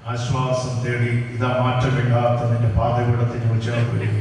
ആശ്വാസം തേടി ഇതാ മാറ്റമില്ലാത്ത നിന്റെ പാതപീഠത്തിന് ചേർന്ന് വരിക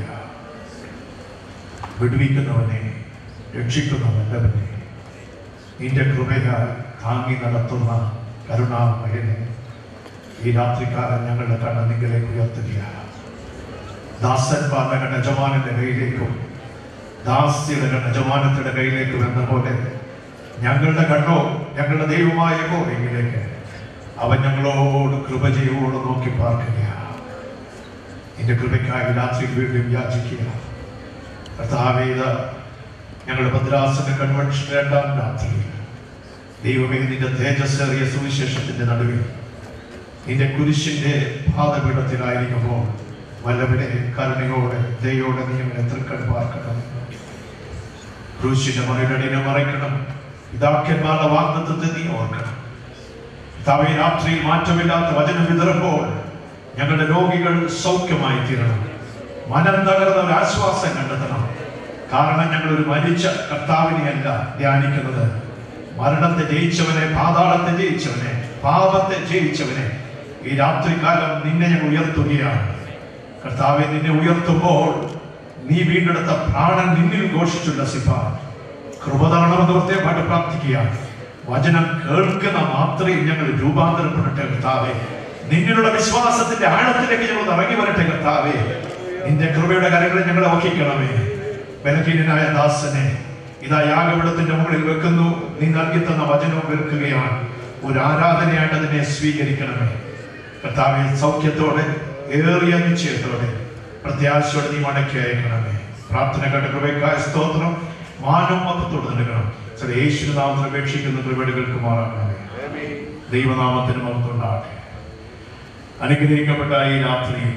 വിടുവിക്കുന്നവനെ രക്ഷിക്കുന്നവല്ലവനെ നിന്റെ കൃപയാൽ താങ്ങി നടത്തുന്ന കരുണാമയനെ ഈ രാത്രികാലം ഞങ്ങളുടെ കണ്ണ് നിങ്ങളിലേക്ക് ഉയർത്തുകയാണ് ദാസന്മാരുടെ കണ്ണ് യജമാനന്റെ കയ്യിലേക്കും ദാസ്യയുടെ കണ്ണ് യജമാനത്തിന്റെ കയ്യിലേക്കും എന്ന പോലെ ഞങ്ങളുടെ കണ്ണോ ഞങ്ങളുടെ ദൈവമായ കോവിലേക്ക് അവൻ ഞങ്ങളോട് കൃപ ചെയ്യോട് നോക്കി പാർക്കുകയാണ് നിന്റെ കൃപയ്ക്കായി രാത്രി വീണ്ടും യാചിക്കുക കർത്താവേ ഇത് ഞങ്ങളുടെ ഭദ്രാസന കൺവെൻഷൻ രണ്ടാം രാത്രി ദൈവമേ നിന്റെ തേജസ്സേറിയ സുവിശേഷത്തിന്റെ നടുവിൽ നിന്റെ കുരിശിന്റെ പാതപീഠത്തിലായിരിക്കുമ്പോൾ വല്ലവരെ കരുണയോടെ ദയോടെ നീ അവനെ തൃക്കൺ പാർക്കണം ക്രൂശിന്റെ മറികടിനെ മറയ്ക്കണം പിതാക്കന്മാരുടെ വാഗ്ദത്വത്തെ നീ ഓർക്കണം കർത്താവേ രാത്രിയിൽ മാറ്റമില്ലാത്ത വചനം വിതറുമ്പോൾ ഞങ്ങളുടെ രോഗികൾ സൗഖ്യമായി തീരണം മനം തകർന്നവർ ആശ്വാസം കണ്ടെത്തണം കാരണം ഞങ്ങൾ ഒരു മരിച്ച കർത്താവിനെയല്ല ധ്യാനിക്കുന്നത് മരണത്തെ ജയിച്ചവനെ പാതാളത്തെ ജയിച്ചവനെ പാപത്തെ ജയിച്ചവനെ ഈ രാത്രികാലം നിന്നെ ഞങ്ങൾ ഉയർത്തുകയാണ് കർത്താവെ നിന്നെ ഉയർത്തുമ്പോൾ നീ വീണ്ടെടുത്ത പ്രാണൻ നിന്നിൽ ഘോഷിച്ചുല്ലസിപ്പാൻ കൃപ തരണമെന്ന് പ്രത്യേകമായിട്ട് പ്രാർത്ഥിക്കുക വചനം കേൾക്കുന്ന മാത്രമേ ഞങ്ങൾ രൂപാന്തരപ്പെടട്ടെ കർത്താവെ നിന്നിലുള്ള വിശ്വാസത്തിന്റെ ആഴത്തിലേക്ക് ഞങ്ങൾ ഇറങ്ങി വരട്ടെ കർത്താവെ നിന്റെ കൃപയുടെ കരങ്ങളെ ഞങ്ങളെ വഹിക്കണമേ ബലഹീനനായ ദാസനെ ഇതാ യാഗപീഠത്തിന്റെ മുകളിൽ വെക്കുന്നു നീ നൽകി തന്ന വചനവും വെറുക്കുകയാണ് ഒരു ആരാധനയായിട്ട് അതിനെ സ്വീകരിക്കണമേ കർത്താവെ സൗഖ്യത്തോടെ ഏറിയ നിശ്ചയത്തോടെ പ്രത്യാശയോടെ നീ മടക്കി അയക്കണമേ പ്രാർത്ഥന കേട്ട കൃപയ്ക്കായ സ്തോത്രം മാനം മൊത്തത്തോട് നൽകണം ചില യേശു നാമത്തിൽ അപേക്ഷിക്കുന്ന കൃപടികൾക്ക് മാറാക്കണമേ ദൈവനാമത്തിന് മഹത്വമുണ്ടാകട്ടെ അനുഗ്രഹിക്കപ്പെട്ട ഈ രാത്രിയിൽ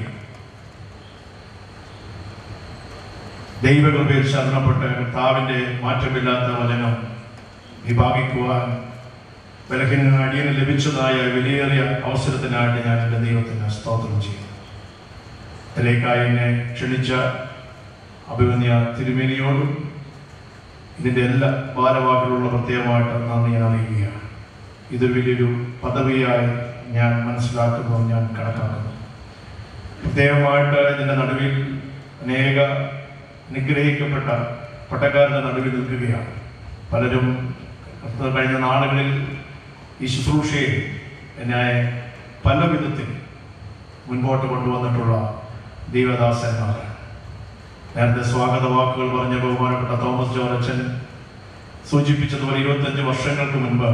ദൈവകൃപയിൽ ശരണപ്പെട്ട് കർത്താവിന്റെ മാറ്റമില്ലാത്ത വചനം വിഭാഗിക്കുവാൻ ബലഹീന അടിയന് ലഭിച്ചതായ വിലയേറിയ അവസരത്തിനായിട്ട് ഞാൻ എൻ്റെ ദൈവത്തിന് സ്തോത്രം ചെയ്യുന്നു ഇതിലേക്കായി എന്നെ ക്ഷണിച്ച അഭിമന്യ തിരുമേനിയോടും ഇതിൻ്റെ എല്ലാ ഭാരവാഹികളുള്ള പ്രത്യേകമായിട്ട് നന്ദി ഞാൻ അറിയുകയാണ് ഇത് വലിയൊരു പദവിയായി ഞാൻ മനസ്സിലാക്കുന്നു ഞാൻ കണക്കാക്കുന്നു പ്രത്യേകമായിട്ട് ഇതിൻ്റെ നടുവിൽ അനേക അനുഗ്രഹിക്കപ്പെട്ട പട്ടക്കാരുടെ നടുവിൽ നിൽക്കുകയാണ് പലരും കഴിഞ്ഞ നാളുകളിൽ ഈ ശുശ്രൂഷയെ എന്നെ പല വിധത്തിൽ മുൻപോട്ട് കൊണ്ടുവന്നിട്ടുള്ള ദൈവദാസന്മാർ നേരത്തെ സ്വാഗത വാക്കുകൾ പറഞ്ഞ ബഹുമാനപ്പെട്ട തോമസ് ജോർജൻ സൂചിപ്പിച്ചതുപോലെ ഇരുപത്തഞ്ച് വർഷങ്ങൾക്ക് മുൻപ്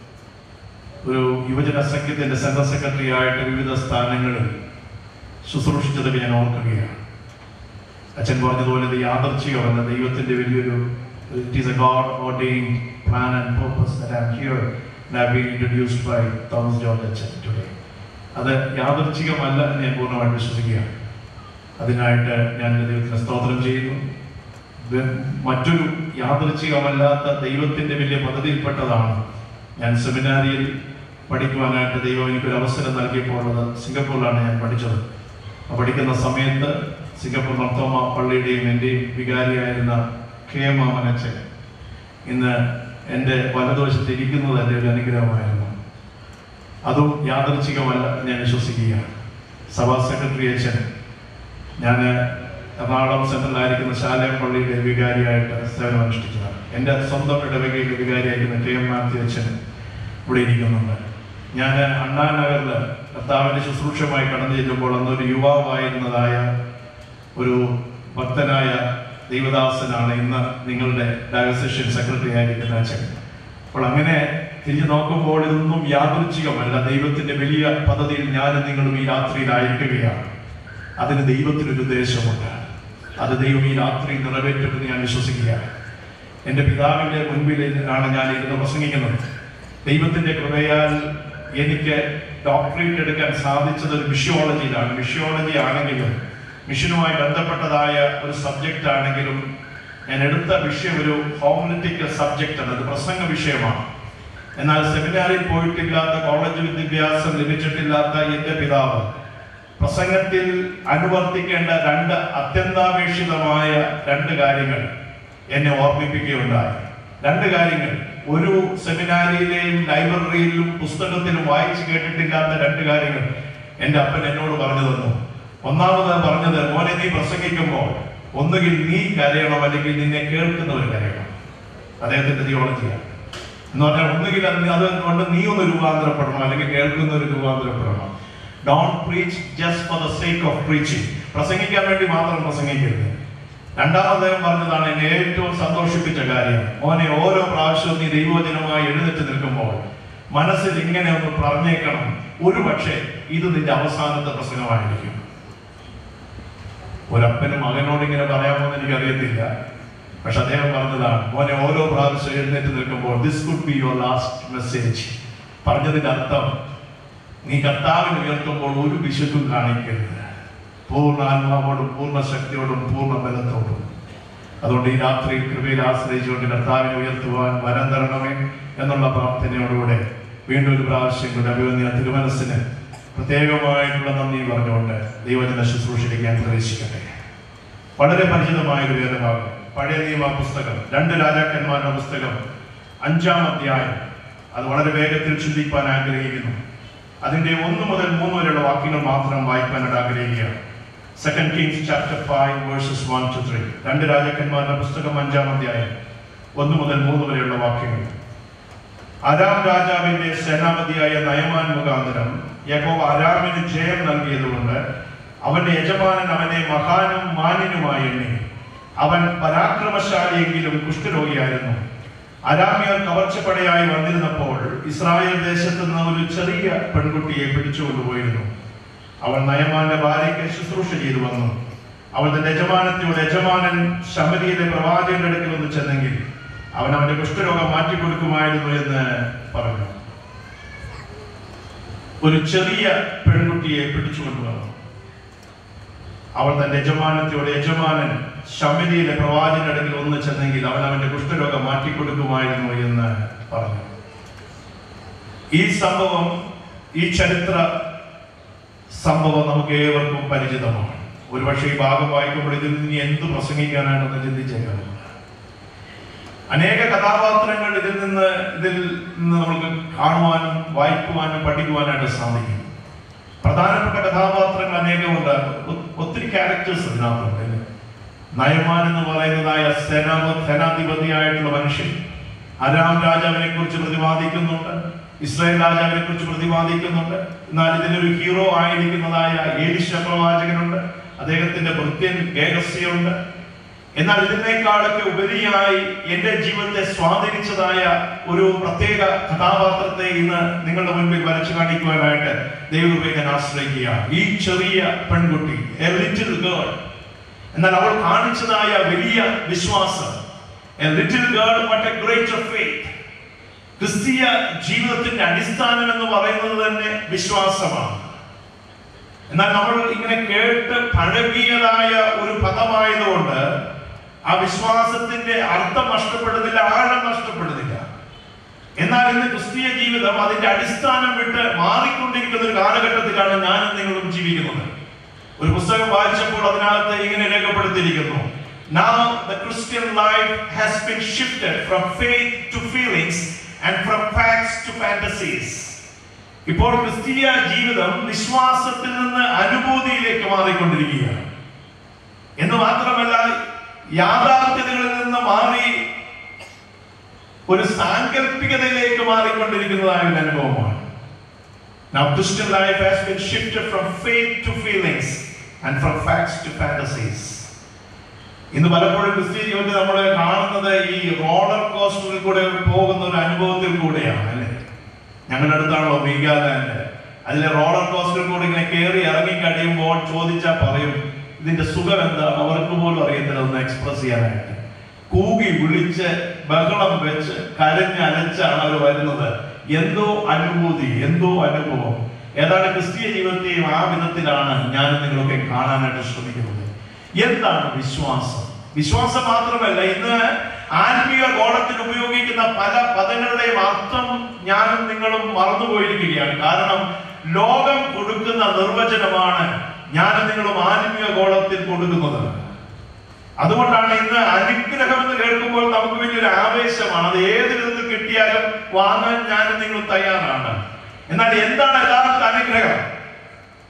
ഒരു യുവജന സഖ്യത്തിന്റെ സെൻട്രൽ സെക്രട്ടറി ആയിട്ട് വിവിധ സ്ഥാനങ്ങളിൽ ശുശ്രൂഷിച്ചതൊക്കെ ഞാൻ ഓർക്കുകയാണ് അച്ഛൻ പറഞ്ഞതുപോലെ ഇത് യാദർച്ഛികമല്ല ദൈവത്തിന്റെ വലിയൊരു it is a God ordain plan and purpose that I am here and I been introduced by Thomas George അച്ഛൻ ടുഡേ അത് യാദർച്ഛികമല്ല എന്ന് ഞാൻ പൂർണ്ണമായിട്ട് വിശ്വസിക്കുകയാണ് അതിനായിട്ട് ഞാൻ എൻ്റെ ദൈവത്തിന് സ്തോത്രം ചെയ്യുന്നു ഇത് മറ്റൊരു യാദൃച്ഛികമല്ലാത്ത ദൈവത്തിന്റെ വലിയ പദ്ധതിയിൽപ്പെട്ടതാണ് ഞാൻ സെമിനാരിയിൽ പഠിക്കുവാനായിട്ട് ദൈവം എനിക്കൊരു അവസരം നൽകിയപ്പോൾ അത് സിംഗപ്പൂരിലാണ് ഞാൻ പഠിച്ചത് ആ പഠിക്കുന്ന സമയത്ത് സിംഗപ്പൂർ മർത്തോമ പള്ളിയുടെയും എൻ്റെയും വികാരിയായിരുന്ന കെ എം മാമനച്ചൻ ഇന്ന് എൻ്റെ വലതുവശത്ത് ഇരിക്കുന്നത് എൻ്റെ ഒരു അനുഗ്രഹമായിരുന്നു അതും യാദൃച്ഛികമല്ല എന്ന് ഞാൻ വിശ്വസിക്കുകയാണ് സഭാ സെക്രട്ടറി അച്ഛൻ ഞാൻ എറണാകുളം സെൻട്രലായിരിക്കുന്ന ശാലയം പള്ളിയുടെ വികാരിയായിട്ട് സേവനം അനുഷ്ഠിച്ചതാണ് എൻ്റെ സ്വന്തം ഇടവകയിലെ വികാരിയായിരിക്കുന്ന കെ എം മാത്യു അച്ഛൻ ഇവിടെ ഇരിക്കുന്നുണ്ട് ഞാൻ അണ്ണാനഗറിൽ കർത്താവിൻ്റെ ശുശ്രൂഷമായി കടന്നു ചെല്ലുമ്പോൾ അന്നൊരു യുവാവായിരുന്നതായ ഒരു ഭക്തനായ ദൈവദാസനാണ് ഇന്ന് നിങ്ങളുടെ ഡയസഷൻ സെക്രട്ടറി ആയിരിക്കുന്ന അച്ഛൻ അപ്പോൾ അങ്ങനെ തിരിഞ്ഞു നോക്കുമ്പോൾ ഇതൊന്നും യാദൃച്ഛികമല്ല ദൈവത്തിന്റെ വലിയ പദ്ധതിയിൽ ഞാനും നിങ്ങളും ഈ രാത്രിയിലായിരിക്കുകയാണ് അതിന് ദൈവത്തിനൊരു ഉദ്ദേശമുണ്ട് അത് ദൈവം ഈ രാത്രി നിറവേറ്റുമെന്ന് ഞാൻ വിശ്വസിക്കുകയാണ് എൻ്റെ പിതാവിൻ്റെ മുൻപിൽ ആണ് ഞാൻ ഇരുന്ന് പ്രസംഗിക്കുന്നത് ദൈവത്തിന്റെ കൃപയാൽ എനിക്ക് ഡോക്ടറേറ്റ് എടുക്കാൻ സാധിച്ചത് ഒരു മിഷ്യോളജിയിലാണ് മിഷ്യോളജി ആണെങ്കിലും മിഷനുമായി ബന്ധപ്പെട്ടതായ ഒരു സബ്ജക്റ്റ് ആണെങ്കിലും ഞാൻ എടുത്ത വിഷയം ഒരു ഹോമിലറ്റിക്കൽ സബ്ജക്റ്റ് ആണ് അത് പ്രസംഗ വിഷയമാണ് എന്നാൽ സെമിനാറിൽ പോയിട്ടില്ലാത്ത കോളേജ് വിദ്യാഭ്യാസം ലഭിച്ചിട്ടില്ലാത്ത എൻ്റെ പിതാവ് പ്രസംഗത്തിൽ അനുവർത്തിക്കേണ്ട രണ്ട് അത്യന്താപേക്ഷിതമായ രണ്ട് കാര്യങ്ങൾ എന്നെ ഓർമ്മിപ്പിക്കുകയുണ്ടായി രണ്ട് കാര്യങ്ങൾ ഒരു സെമിനാരിയിലെയും ലൈബ്രറിയിലും പുസ്തകത്തിലും വായിച്ചു കേട്ടിട്ടില്ലാത്ത രണ്ട് കാര്യങ്ങൾ എൻ്റെ അപ്പൻ എന്നോട് പറഞ്ഞു തന്നു ഒന്നാമത് പറഞ്ഞത് മോനെ നീ പ്രസംഗിക്കുമ്പോൾ ഒന്നുകിൽ നീ കരയണം അല്ലെങ്കിൽ നിന്നെ കേൾക്കുന്നവർ കരയണം അദ്ദേഹത്തിന്റെ തിയോളജിയാണ് എന്ന് പറഞ്ഞാൽ ഒന്നുകിൽ അത് അത് കൊണ്ട് നീ ഒന്ന് രൂപാന്തരപ്പെടണം അല്ലെങ്കിൽ കേൾക്കുന്നവർ രൂപാന്തരപ്പെടണം don't preach just for the sake of preaching പ്രസംഗിക്കാൻ വേണ്ടി മാത്രം പ്രസംഗിക്കരുത് രണ്ടാമത് അദ്ദേഹം പറഞ്ഞതാണ് എന്നെ ഏറ്റവും സന്തോഷിപ്പിച്ച കാര്യം മോനെ ഓരോ പ്രാവശ്യവും നീ ദൈവവചനമായി എഴുന്നേറ്റ് നിൽക്കുമ്പോൾ മനസ്സിൽ ഇങ്ങനെ ഒന്ന് പറഞ്ഞേക്കണം ഒരു പക്ഷേ ഇത് നിന്റെ അവസാനത്തെ പ്രസംഗമായിരിക്കും ഒരപ്പനും മകനോട് ഇങ്ങനെ പറയാമോ എന്ന് എനിക്കറിയത്തില്ല പക്ഷെ അദ്ദേഹം പറഞ്ഞതാണ് മോനെ ഓരോ പ്രാവശ്യം എഴുന്നേറ്റ് നിൽക്കുമ്പോൾ this could be your last message പറഞ്ഞതിന്റെ അർത്ഥം നീ കർത്താവിന് ഉയർത്തുമ്പോൾ ഒരു വിശുദ്ധം കാണിക്കരുത് പൂർണ്ണ ആത്മാവോടും പൂർണ്ണ ശക്തിയോടും പൂർണ്ണ ബലത്തോടും അതുകൊണ്ട് ഈ രാത്രി കൃപയിൽ ആശ്രയിച്ചുകൊണ്ട് കർത്താവിനെ ഉയർത്തുവാൻ വരം തരണമേ എന്നുള്ള പ്രാർത്ഥനയോടുകൂടെ വീണ്ടും ഒരു പ്രാവശ്യം കൂടെ അഭിവന്യ തിരുമനസ്സിന് പ്രത്യേകമായിട്ടുള്ള നന്ദി പറഞ്ഞുകൊണ്ട് ദൈവജന ശുശ്രൂഷിക്കാൻ പ്രവേശിക്കട്ടെ വളരെ പരിചിതമായ ഒരു വേദഭാഗം പഴയ നിയമ പുസ്തകം രണ്ട് രാജാക്കന്മാരുടെ പുസ്തകം അഞ്ചാം അധ്യായം അത് വളരെ വേഗത്തിൽ ചിന്തിക്കാൻ ആഗ്രഹിക്കുന്നു അതിന്റെ ഒന്ന് മുതൽ മൂന്ന് വരെയുള്ള വാക്യങ്ങൾ മാത്രം വായിക്കാനായിട്ട് ആഗ്രഹിക്കുകയാണ് second Kings chapter five verses one two three രണ്ട് രാജാക്കന്മാരുടെ പുസ്തകം അഞ്ചാം അധ്യായം ഒന്ന് മുതൽ മൂന്ന് വരെയുള്ള വാക്യങ്ങൾ അരാം രാജാവിന്റെ സേനാപതിയായ നയമാൻ മുഖാന്തരം യഹോവ അരാമിന് ജയം നൽകിയതുകൊണ്ട് അവന്റെ യജമാനൻ അവനെ മഹാനും മാന്യനുമായി എണ്ണി അവൻ പരാക്രമശാലിയെങ്കിലും കുഷ്ഠരോഗിയായിരുന്നു അരാമിയർ കവർച്ചപ്പടയായി വന്നിരുന്നപ്പോൾ ഇസ്രായേൽ ദേശത്ത് നിന്ന് ഒരു ചെറിയ പെൺകുട്ടിയെ പിടിച്ചുകൊണ്ടുപോയിരുന്നു അവൾ നയമാന്റെ ഭാര്യയ്ക്ക് ശുശ്രൂഷ ചെയ്തു വന്നു അവൾ തന്റെ യജമാനത്തിയോട് യജമാനൻ ശമരിയിലെ പ്രവാചകന്റെ അടുക്കൽ ഒന്ന് ചെന്നെങ്കിൽ അവൻ അവന്റെ കുഷ്ഠരോഗം മാറ്റിക്കൊടുക്കുമായിരുന്നു എന്ന് പറഞ്ഞു ഒരു ചെറിയ പെൺകുട്ടിയെ പിടിച്ചുകൊണ്ടുവന്നു അവൾ തന്റെ യജമാനത്തിയോട് യജമാനൻ ശമരിയിലെ പ്രവാചകന്റെ അടുക്കൽ ഒന്ന് ചെന്നെങ്കിൽ അവൻ അവന്റെ കുഷ്ഠരോഗം മാറ്റിക്കൊടുക്കുമായിരുന്നു എന്ന് പറഞ്ഞു ഈ സംഭവം ഈ ചരിത്ര സംഭവം നമുക്ക് ഏവർക്കും പരിചിതമാണ് ഒരുപക്ഷെ ഈ ഭാഗം വായിക്കുമ്പോൾ ഇതിൽ നിന്ന് എന്ത് പ്രസംഗിക്കാനാണെന്ന് ചിന്തിച്ചേക്കാം അനേക കഥാപാത്രങ്ങൾ ഇതിൽ നിന്ന് ഇതിൽ നിന്ന് നമുക്ക് കാണുവാനും വായിക്കുവാനും പഠിക്കുവാനായിട്ട് സാധിക്കും പ്രധാനപ്പെട്ട കഥാപാത്രങ്ങൾ അനേകമുണ്ട് ഒ- ഒത്തിരി ക്യാരക്ടേഴ്സ് ഇതിനകത്തുണ്ട് അല്ലേ? നയമാൻ എന്ന് പറയുന്നതായ സേനാ സേനാധിപതിയായിട്ടുള്ള മനുഷ്യൻ അരാം രാജാവിനെ കുറിച്ച് പ്രതിപാദിക്കുന്നുണ്ട് ഇസ്രായേൽ രാജാവിനെ കുറിച്ച് പ്രതിപാദിക്കുന്നുണ്ട് എന്നാൽ ഇതിലൊരു ഹീറോ ആയിരിക്കുന്നതായ ഏലിശ പ്രവാചകനുണ്ട് അദ്ദേഹത്തിന്റെ ഭൃത്യൻ ഗേഹസ്യുണ്ട് എന്നാൽ ഇതിനേക്കാളൊക്കെ ഉപരിയായി എന്റെ ജീവിതത്തെ സ്വാധീനിച്ചതായ ഒരു പ്രത്യേക കഥാപാത്രത്തെ ഇന്ന് നിങ്ങളുടെ മുൻപിൽ വരച്ചു കാണിക്കുവാനായിട്ട് ദൈവകൃപയെ ഞാൻ ആശ്രയിക്കുക ഈ ചെറിയ പെൺകുട്ടി എ ലിറ്റിൽ ഗേൾ എന്നാൽ അവൾ കാണിച്ചതായ വലിയ വിശ്വാസം a little girl but a greater faith ക്രിസ്തീയ ജീവിതത്തിന്റെ അടിസ്ഥാനം എന്ന് പറയുന്നത് തന്നെ വിശ്വാസമാണ് എന്നാൽ നമ്മൾ ഇങ്ങനെ കേട്ട് പഴകിയതായ ഒരു പദമായതുകൊണ്ട് ആ വിശ്വാസത്തിന്റെ അർത്ഥം നഷ്ടപ്പെടുന്നില്ല ആഴം നഷ്ടപ്പെടുന്നില്ല എന്നാൽ ഇന്ന് ക്രിസ്തീയ ജീവിതം അതിന്റെ അടിസ്ഥാനം വിട്ട് മാറിക്കൊണ്ടിരിക്കുന്ന ഒരു കാലഘട്ടത്തിലാണ് ഞാനും നിങ്ങളും ജീവിക്കുന്നത് ഒരു പുസ്തകം വായിച്ചപ്പോൾ അതിനകത്ത് ഇങ്ങനെ രേഖപ്പെടുത്തിയിരിക്കുന്നു Now the Christian life has been shifted from faith to feelings and from facts to fantasies. ഇപ്പോൾ ക്രിസ്തീയ ജീവിതം വിശ്വാസത്തിൽ നിന്ന് അനുഭൂതിയിലേക്ക് മാറിക്കൊണ്ടിരിക്കുകയാണ് എന്ന് മാത്രമല്ല യാഥാർത്ഥ്യതകളിൽ നിന്ന് മാറി ഒരു സാങ്കല്പികതയിലേക്ക് മാറിക്കൊണ്ടിരിക്കുന്നതായ ഒരു അനുഭവമാണ് Now Christian life has been shifted from faith to feelings and from facts to fantasies. ഇന്ന് പലപ്പോഴും ക്രിസ്ത്യ ജീവിതത്തിൽ നമ്മൾ കാണുന്നത് ഈ റോളർ കോസ്റ്ററിൽ കൂടെ പോകുന്ന ഒരു അനുഭവത്തിൽ കൂടെയാണ് അല്ലേ ഞങ്ങളുടെ അടുത്താണല്ലോ മീഗാലാൻഡ് അതിലെ റോളർ കോസ്റ്ററിൽ കൂടെ ഇങ്ങനെ കയറി ഇറങ്ങി കഴിയുമ്പോൾ ചോദിച്ചാൽ പറയും ഇതിന്റെ സുഖം എന്താണ് അവർക്ക് പോലും അറിയത്തില്ല ഒന്ന് എക്സ്പ്രസ് ചെയ്യാനായിട്ട് കൂകി വിളിച്ച് ബഹളം വെച്ച് കരഞ്ഞ് അലച്ചാണ് അവർ വരുന്നത് എന്തോ അനുഭൂതി എന്തോ അനുഭവം ഏതാണ്ട് ക്രിസ്തീയ ജീവിതത്തെയും ആ വിധത്തിലാണ് ഞാൻ നിങ്ങളൊക്കെ കാണാനായിട്ട് ശ്രമിക്കുന്നത് എന്താണ് വിശ്വാസം വിശ്വാസം മാത്രമല്ല ഇന്ന് ആത്മീയ ഗോളത്തിൽ ഉപയോഗിക്കുന്ന പല പദങ്ങളുടെയും അർത്ഥം ഞാനും നിങ്ങളും മറന്നുപോയിരിക്കുകയാണ് കാരണം ലോകം കൊടുക്കുന്ന നിർവചനമാണ് ഞാനും നിങ്ങളും ആത്മീയ ഗോളത്തിൽ കൊടുക്കുന്നത് അതുകൊണ്ടാണ് ഇന്ന് അനുഗ്രഹം എന്ന് കേൾക്കുമ്പോൾ നമുക്ക് വലിയൊരു ആവേശമാണ് അത് ഏത് വിധത്തിൽ കിട്ടിയാലും വാങ്ങാൻ ഞാനും നിങ്ങൾ തയ്യാറാണ് എന്നാൽ എന്താണ് യഥാർത്ഥ അനുഗ്രഹം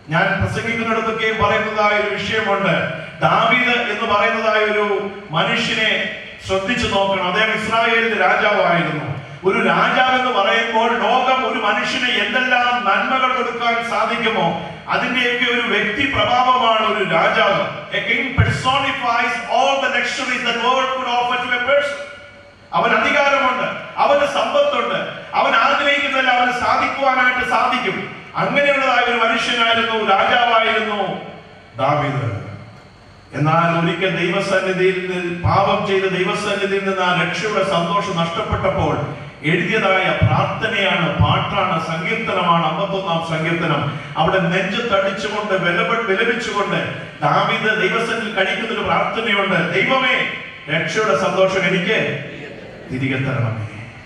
ഞാൻ പ്രസംഗിക്കുന്നിടത്തൊക്കെയും പറയുന്നതായ ഒരു വിഷയമുണ്ട് ദാവീദ് എന്ന് പറയുന്നതായ ഒരു മനുഷ്യനെ ശ്രദ്ധിച്ചു നോക്കണം അദ്ദേഹം ഇസ്രായേലിന്റെ രാജാവായിരുന്നു ഒരു രാജാവ് എന്ന് പറയുമ്പോൾ ലോകം ഒരു മനുഷ്യന് എന്തെല്ലാം നന്മകൾ കൊടുക്കാൻ സാധിക്കുമോ അതിന്റെയൊക്കെ ഒരു വ്യക്തി പ്രഭാവമാണ് ഒരു രാജാവ് A king personifies all the luxuries that world could offer to a person. അവൻ അധികാരമുണ്ട് അവന് സമ്പത്തുണ്ട് അവൻ ആഗ്രഹിക്കുന്നതെല്ലാം അവന് സാധിക്കുവാനായിട്ട് സാധിക്കും അങ്ങനെയുള്ളതായ ഒരു മനുഷ്യനായിരുന്നു രാജാവായിരുന്നു ദാവീദ് എന്നാൽ ഒരിക്കൽ ദൈവസന്നിധിയിൽ നിന്ന് പാപം ചെയ്ത് ദൈവസന്നിധിയിൽ നിന്ന് ആ രക്ഷയുടെ സന്തോഷം നഷ്ടപ്പെട്ടപ്പോൾ എഴുതിയതായ പ്രാർത്ഥനയാണ് പാട്ടാണ് സങ്കീർത്തനമാണ് അമ്പത്തൊന്നാം സങ്കീർത്തനം അവിടെ നെഞ്ച് തടിച്ചുകൊണ്ട് വിലപ വിലപിച്ചുകൊണ്ട് ദാവീദ് ദൈവസന്നിധിയിൽ കഴിക്കുന്ന ഒരു പ്രാർത്ഥനയുണ്ട് ദൈവമേ രക്ഷയുടെ സന്തോഷം എനിക്ക് തിരികെ തരണമേ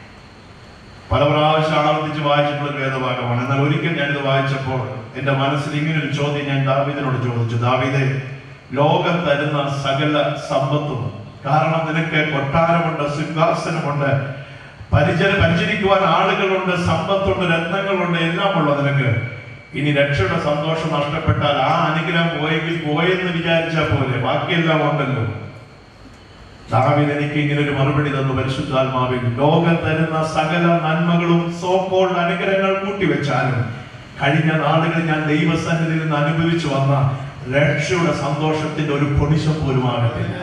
പല പ്രാവശ്യം ആവർത്തിച്ച് വായിച്ചിട്ടുള്ള ഒരു വേദഭാഗമാണ് എന്നാൽ ഒരിക്കൽ ഞാനിത് വായിച്ചപ്പോൾ എന്റെ മനസ്സിൽ ഇങ്ങനെ ഒരു ചോദ്യം ഞാൻ ദാവീദിനോട് ചോദിച്ചു ദാവീദെ ലോകം തരുന്ന സകല സമ്പത്തും കാരണം നിനക്ക് കൊട്ടാരമുണ്ട് സിംഹാസനമുണ്ട് പരിചര പരിചരിക്കുവാൻ ആളുകളുണ്ട് സമ്പത്തുണ്ട് രത്നങ്ങളുണ്ട് എല്ലാം ഉള്ള നിനക്ക് ഇനി രക്ഷയുടെ സന്തോഷം നഷ്ടപ്പെട്ടാൽ ആ അനുഗ്രഹം പോയെങ്കിൽ പോയെന്ന് വിചാരിച്ചാൽ പോലെ ബാക്കിയെല്ലാം ഉണ്ടല്ലോ ദാവീദ് എനിക്ക് ഇങ്ങനെ ഒരു മറുപടി തന്നു പരിശുദ്ധാത്മാവിൽ ലോകം തരുന്ന സകല നന്മകളും സോക്കോൾഡ് അനുഗ്രഹങ്ങൾ കൂട്ടിവെച്ചാലും കഴിഞ്ഞ നാളുകളിൽ ഞാൻ ദൈവസന്നിധിയിൽ നിന്ന് അനുഭവിച്ചു വന്ന രക്ഷയുടെ സന്തോഷത്തിന്റെ ഒരു പൊടിശം പോലും ആകത്തില്ല